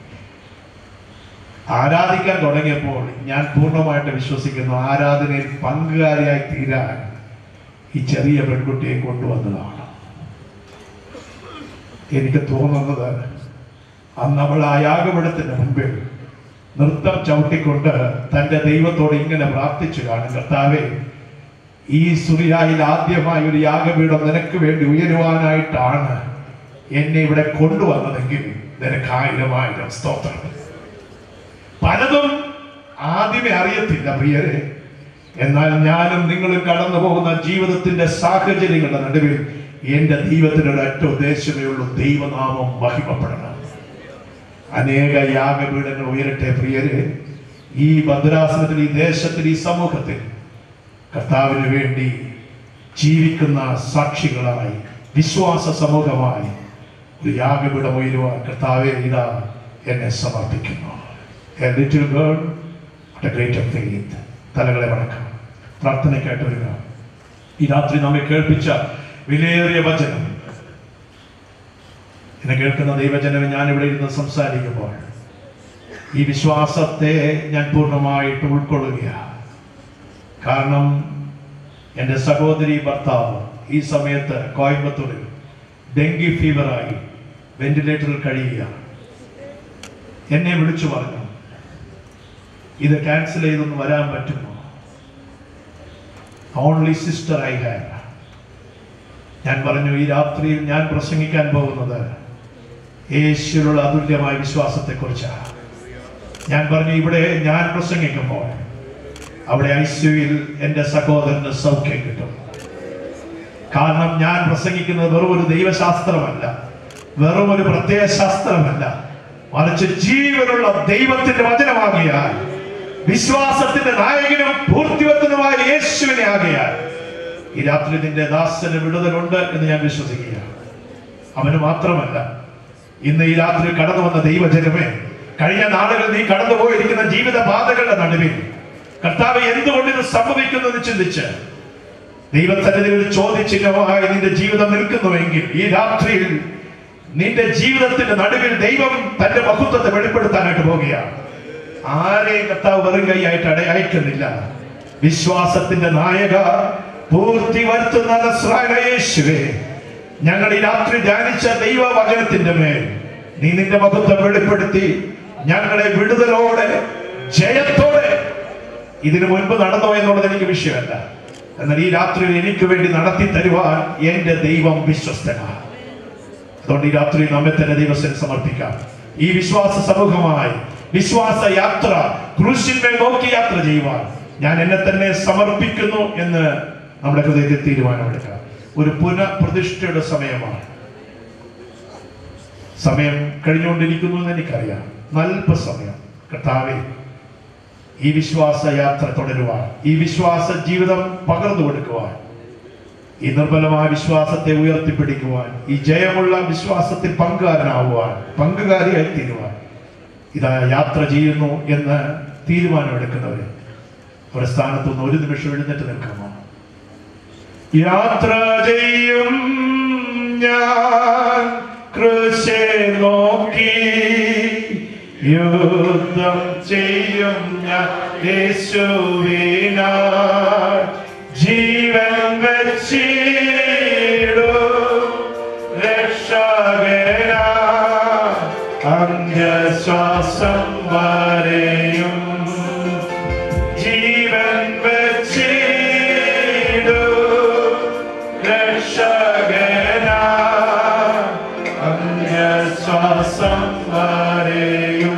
ആരാധിക്കാൻ തുടങ്ങിയപ്പോൾ ഞാൻ പൂർണ്ണമായിട്ട് വിശ്വസിക്കുന്നു ആരാധനയിൽ പങ്കുകാരിയായി തീരാൻ ഈ ചെറിയ പെൺകുട്ടിയെ കൊണ്ടുവന്നതാണ് എനിക്ക് തോന്നുന്നത് അന്ന് അവൾ ആ യാഗപീഠത്തിന് മുമ്പിൽ നൃത്തം ചവിട്ടിക്കൊണ്ട് തന്റെ ദൈവത്തോട് ഇങ്ങനെ പ്രാർത്ഥിച്ചു കാണും കർത്താവേ ഈ സുറിയായിൽ ആദ്യമായി ഒരു യാഗപീഠം നിനക്ക് വേണ്ടി ഉയരുവാനായിട്ടാണ് എന്നെ ഇവിടെ കൊണ്ടുവന്നതെങ്കിൽ നിനക്ക് ആയിരം ആയിരം സ്തോത്രം പലതും ആദ്യമേ അറിയത്തില്ല പ്രിയരെ എന്നാൽ ഞാനും നിങ്ങളും കടന്നു പോകുന്ന ജീവിതത്തിന്റെ സാഹചര്യങ്ങളുടെ നടുവിൽ എന്റെ ദൈവത്തിന് ഒരൊറ്റ ഉദ്ദേശമേ ഉള്ളൂ ദൈവനാമം മഹിമപ്പെടണം അനേക യാഗപീഠങ്ങൾ ഉയരട്ടെ പ്രിയരെ ഈ ഭദ്രാസനത്തിൽ ഈ ദേശത്തിൽ ഈ സമൂഹത്തിൽ കർത്താവിന് വേണ്ടി ജീവിക്കുന്ന സാക്ഷികളായി വിശ്വാസ സമൂഹമായി ഒരു യാഗപീഠം ഉയരുവാൻ കർത്താവെ ഇതാ എന്നെ സമർപ്പിക്കുന്നു A little girl at a greater faith. തലകളെ വണക്കാം പ്രാർത്ഥനയ്ക്കായിട്ട് വരിക ഈ രാത്രി നമ്മെ കേൾപ്പിച്ച വിലയേറിയ വചനം എന്നെ കേൾക്കുന്ന ദൈവജനമെ ഞാൻ ഇവിടെ ഇരുന്ന് സംസാരിക്കുമ്പോൾ ഈ വിശ്വാസത്തെ ഞാൻ പൂർണ്ണമായിട്ട് ഉൾക്കൊള്ളുകയാണ് കാരണം എൻ്റെ സഹോദരി ഭർത്താവ് ഈ സമയത്ത് കോയമ്പത്തൂരിൽ ഡെങ്കി ഫീവറായി വെന്റിലേറ്ററിൽ കഴിയുകയാണ് എന്നെ വിളിച്ചു പറഞ്ഞു ഇത് ക്യാൻസൽ ചെയ്തൊന്ന് വരാൻ പറ്റുമോ ഓൺലി സിസ്റ്റർ ഐ ഹാവ് ഞാൻ പറഞ്ഞു ഈ രാത്രിയിൽ ഞാൻ പ്രസംഗിക്കാൻ പോകുന്നത് യേശുവിലുള്ള അതുല്യമായ വിശ്വാസത്തെക്കുറിച്ചാണ് ഞാൻ പറഞ്ഞു ഇവിടെ ഞാൻ പ്രസംഗിക്കുമ്പോൾ അവിടെ ഐ സിയുയിൽ എൻ്റെ സഹോദരന് സൗഖ്യം കിട്ടും കാരണം ഞാൻ പ്രസംഗിക്കുന്നത് വെറും ഒരു ദൈവശാസ്ത്രമല്ല വെറും ഒരു പ്രത്യയ ശാസ്ത്രമല്ല മറിച്ച് ജീവനുള്ള ദൈവത്തിന്റെ വചനമാകിയാൽ വിശ്വാസത്തിന്റെ നായകനും പൂർത്തിവത്തുന്നുമായ യേശുവിനെ ആകിയാൽ ഈ രാത്രി നിന്റെ ദാസന് വിടുതലുണ്ട് എന്ന് ഞാൻ വിശ്വസിക്കുകയാണ് അവന് മാത്രമല്ല ഇന്ന് ഈ രാത്രി കടന്നു വന്ന ദൈവജനമേ കഴിഞ്ഞ നാളുകൾ നീ കടന്നുപോയിരിക്കുന്ന ജീവിത ബാധകളുടെ നടുവിൽ കർത്താവ് എന്തുകൊണ്ട് ഇത് സംഭവിക്കുന്നു എന്ന് ചിന്തിച്ച് ദൈവസന്നിധിയിൽ ചോദിച്ചിഹമായി നിന്റെ ജീവിതം നിൽക്കുന്നുവെങ്കിൽ ഈ രാത്രിയിൽ നിന്റെ ജീവിതത്തിന്റെ നടുവിൽ ദൈവം തന്റെ മഹത്വത്തെ വെളിപ്പെടുത്താനായിട്ട് പോവുകയാണ് ആരെയും കർത്താവ് വെറും കൈയായിട്ട് അട അയക്കുന്നില്ല വിശ്വാസത്തിന്റെ നായക പൂർത്തി വരുത്തുന്ന നസ്രായന യേശുവേ ഞങ്ങൾ ഈ രാത്രി ധ്യാനിച്ച ദൈവവചനത്തിന്റെ മേൽ നീ നിന്റെ മഹത്വം വെളിപ്പെടുത്തി ഞങ്ങളെ വിടുതലോടെ ജയത്തോടെ ഇതിനു മുൻപ് നടന്നോ എന്നുള്ളത് എനിക്ക് വിഷയമല്ല എന്നാൽ ഈ രാത്രിയിൽ എനിക്ക് വേണ്ടി നടത്തി തരുവാൻ എന്റെ ദൈവം വിശ്വസ്തനാണ് അതുകൊണ്ട് ഈ രാത്രി നമ്മെ തന്നെ ദൈവത്തിന് സമർപ്പിക്കാം ഈ വിശ്വാസ സമൂഹമായി വിശ്വാസ യാത്ര ക്രൂശിന്മേൽ നോക്കി യാത്ര ചെയ്യുവാൻ ഞാൻ എന്നെ തന്നെ സമർപ്പിക്കുന്നു എന്ന് നമ്മുടെ ഹൃദയത്തിൽ തീരുമാനമെടുക്കാം ഒരു പുനഃപ്രതിഷ്ഠയുടെ സമയമാണ് സമയം കഴിഞ്ഞുകൊണ്ടിരിക്കുന്നു എന്ന് എനിക്കറിയാം നല്ല സമയം കർത്താവെ ഈ വിശ്വാസ യാത്ര തുടരുവാൻ ഈ വിശ്വാസ ജീവിതം പകർന്നു കൊടുക്കുവാൻ ഈ നിർബലമായ വിശ്വാസത്തെ ഉയർത്തിപ്പിടിക്കുവാൻ ഈ ജയമുള്ള വിശ്വാസത്തിൽ പങ്കുകാരനാവുവാൻ പങ്കുകാരിയായി തീരുവാൻ ഇതാ യാത്ര ചെയ്യുന്നു എന്ന് തീരുമാനമെടുക്കുന്നവര് ഒരു സ്ഥാനത്ത് നിന്ന് ഒരു നിമിഷം എഴുന്നേറ്റ് നിൽക്കാമോ യാത്ര ചെയ്യും ഞാൻ കൃഷി നോക്കി യുദ്ധം ചെയ്യും ഞാൻ യേശുവിനാ ജീവൻ വെച്ചിടു രക്ഷകനാ അന്ത്യശ്വാസം വരെയും ജീവൻ വെച്ചിടു രക്ഷകനാ അന്ത്യശ്വാസം വരെയും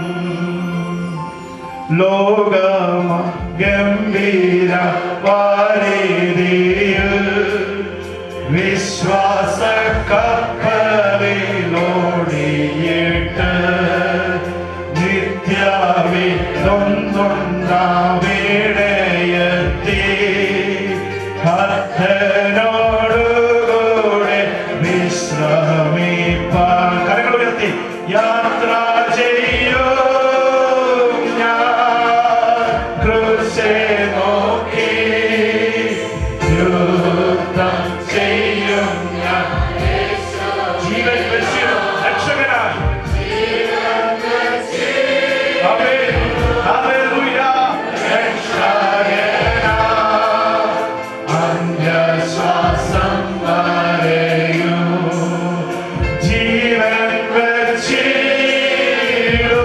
ലോകമ ഗംഭീര വാരിതിയിൽ വിശ്വാസ കപ്പലിലോടിയിട്ട് നിത്യവിതൊന്നുണ്ടാവിടയെത്തി കർത്തനോടുകൂടെ വിശ്രമിപ്പാൻ കരങ്ങൾ ഉയർത്തി യാത്ര ചെയ്യൂ ഞാൻ ക്രൂശെ നോക്കി യുദ്ധം ചെയ്യും ഞാൻ ജീവൻ വെച്ചു രക്ഷകനായി ആമേൻ. ഹല്ലേലൂയ. രക്ഷകനായി അന്ത്യശ്വാസം വരെയും ജീവൻ വെച്ചിടൂ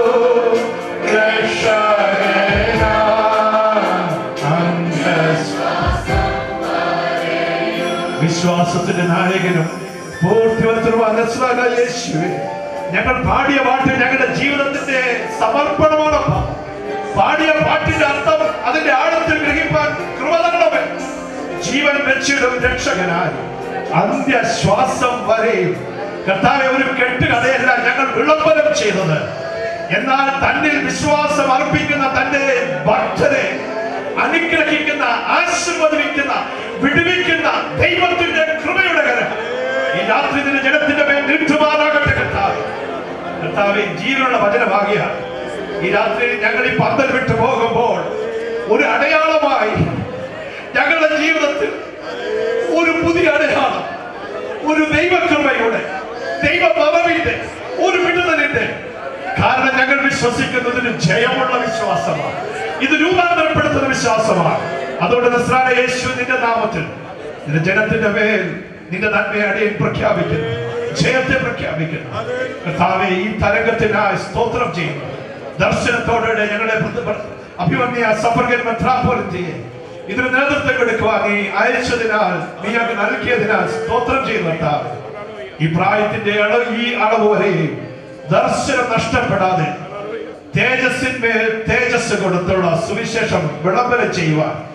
രക്ഷകനായി അന്ത്യശ്വാസം വിശ്വാസത്തിന്റെ നായകനും പൂർത്തിവത്തുവാൻ യേശുവേ ഞങ്ങൾ പാടിയ പാട്ട് ഞങ്ങളുടെ ജീവിതത്തിന്റെ സമർപ്പണമാണപ്പ പാടിയ പാട്ടിന്റെ അർത്ഥം അതിന്റെ ആഴത്തിൽ ഗ്രഹിപ്പാൻ കൃപ തരണമേ ജീവൻ വെച്ചിടും രക്ഷകനായി അന്ത്യശ്വാസം വരെയും കർത്താവെ ഒരു കെട്ടുകഥയല്ല ഞങ്ങൾ വിളംബരം ചെയ്തത് എന്നാൽ തന്നിൽ വിശ്വാസം അർപ്പിക്കുന്ന തന്റെ ഭക്തരെ അനുഗ്രഹിക്കുന്ന ആശീർവദിക്കുന്ന വിടുവിക്കുന്ന ദൈവത്തിന്റെ കൃപയുടെ കരം ഈ രാത്രി ഇതിന്റെ ജനത്തിന്റെ മേൽ നീട്ടുമാറാകട്ടെ കർത്താവ് കർത്താവെ ജീവനുള്ള വചനമാകിയ ഈ രാത്രി ഞങ്ങൾ ഈ പന്തൽ വിട്ടു പോകുമ്പോൾ ഒരു അടയാളമായി ഞങ്ങളുടെ ജീവിതത്തിൽ ഒരു പുതിയ അടയാളം ഒരു ദൈവകൃപയുടെ ദൈവഭവമിന്റെ ഒരു വിടുതലിന്റെ കാരണം ഞങ്ങൾ വിശ്വസിക്കുന്നതിന് ജയമുള്ള വിശ്വാസമാണ് ഇത് രൂപാന്തരപ്പെടുത്തുന്ന വിശ്വാസമാണ് അതുകൊണ്ട് നസ്രായ യേശു നിന്റെ നാമത്തിൽ നിന്റെ ജനത്തിന്റെ മേൽ നിന്റെ നന്മയെ അടിയൻ പ്രഖ്യാപിക്കുന്നു ജയത്തെ പ്രഖ്യാപിക്കുന്നു കർത്താവെ ഈ തരംഗത്തിനായി സ്തോത്രം ചെയ്യുന്നു ദർശനത്തോടെ ഞങ്ങളെ ബന്ധപ്പെട്ട അഭിമന്യ സഫർഗൻ മെത്രാപോലിറ്റിയെ ഇതിന് നേതൃത്വം കൊടുക്കുവാൻ നീ അയച്ചതിനാൽ നീ അങ്ങ് നൽകിയതിനാൽ സ്തോത്രം ചെയ്യുന്നു കർത്താവേ ഈ പ്രായത്തിന്റെ അളവ് ഈ അളവ് വരെ ദർശനം നഷ്ടപ്പെടാതെ തേജസ്സിന്മേൽ തേജസ് കൊടുത്തുള്ള സുവിശേഷം വിളംബരം ചെയ്യുവാൻ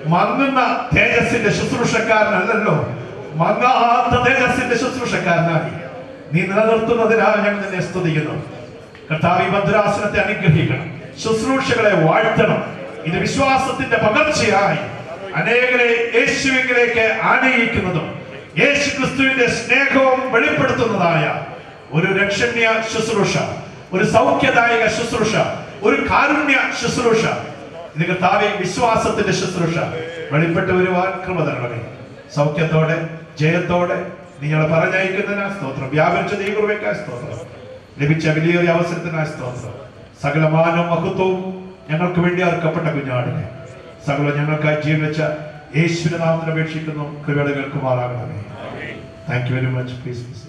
മങ്ങുന്ന തേജസ്സിന്റെ ശുശ്രൂഷക്കാരനല്ലല്ലോ മങ്ങാത്ത തേജസ്സിന്റെ ശുശ്രൂഷക്കാരനായി നീ നിലനിർത്തുന്നതിനാൽ ഞങ്ങൾ നിന്നെ സ്തുതിക്കുന്നു കർത്താവ് ഈ ഭദ്രാസനത്തെ അനുഗ്രഹിക്കണം ശുശ്രൂഷകളെ വാഴ്ത്തണം ഇത് വിശ്വാസത്തിന്റെ പകർച്ചയായി അനേകരെ യേശുവിലേക്ക് ആനയിക്കുന്നതും യേശു ക്രിസ്തുവിന്റെ സ്നേഹവും വെളിപ്പെടുത്തുന്നതായ ഒരു രക്ഷണ്യ ശുശ്രൂഷ ഒരു സൗഖ്യദായക ശുശ്രൂഷ ഒരു കാരുണ്യ ശുശ്രൂഷ ഇത് കർത്താവെ വിശ്വാസത്തിന്റെ ശുശ്രൂഷ വെളിപ്പെട്ട് വരുവാൻ കൃപ തരണമേ സൗഖ്യത്തോടെ ജയത്തോടെ നിങ്ങളെ പറഞ്ഞയക്കുന്നതിനാ സ്തോത്രം വ്യാപരിച്ച ദൈവകൃപയ്ക്കായി സ്തോത്രം ലഭിച്ച വലിയൊരു അവസരത്തിനായി സ്തോത്രം സകലമാനവും മഹത്വവും ഞങ്ങൾക്ക് വേണ്ടി അർക്കപ്പെട്ട കുഞ്ഞാടിനെ സകല ഞങ്ങൾക്കായി ജീവൻ വെച്ച യേശുവിന്റെ നാമത്തിൽ അപേക്ഷിക്കുന്നു കൃപയുടെ കേൾക്കുമാറാകണമേ thank you very much please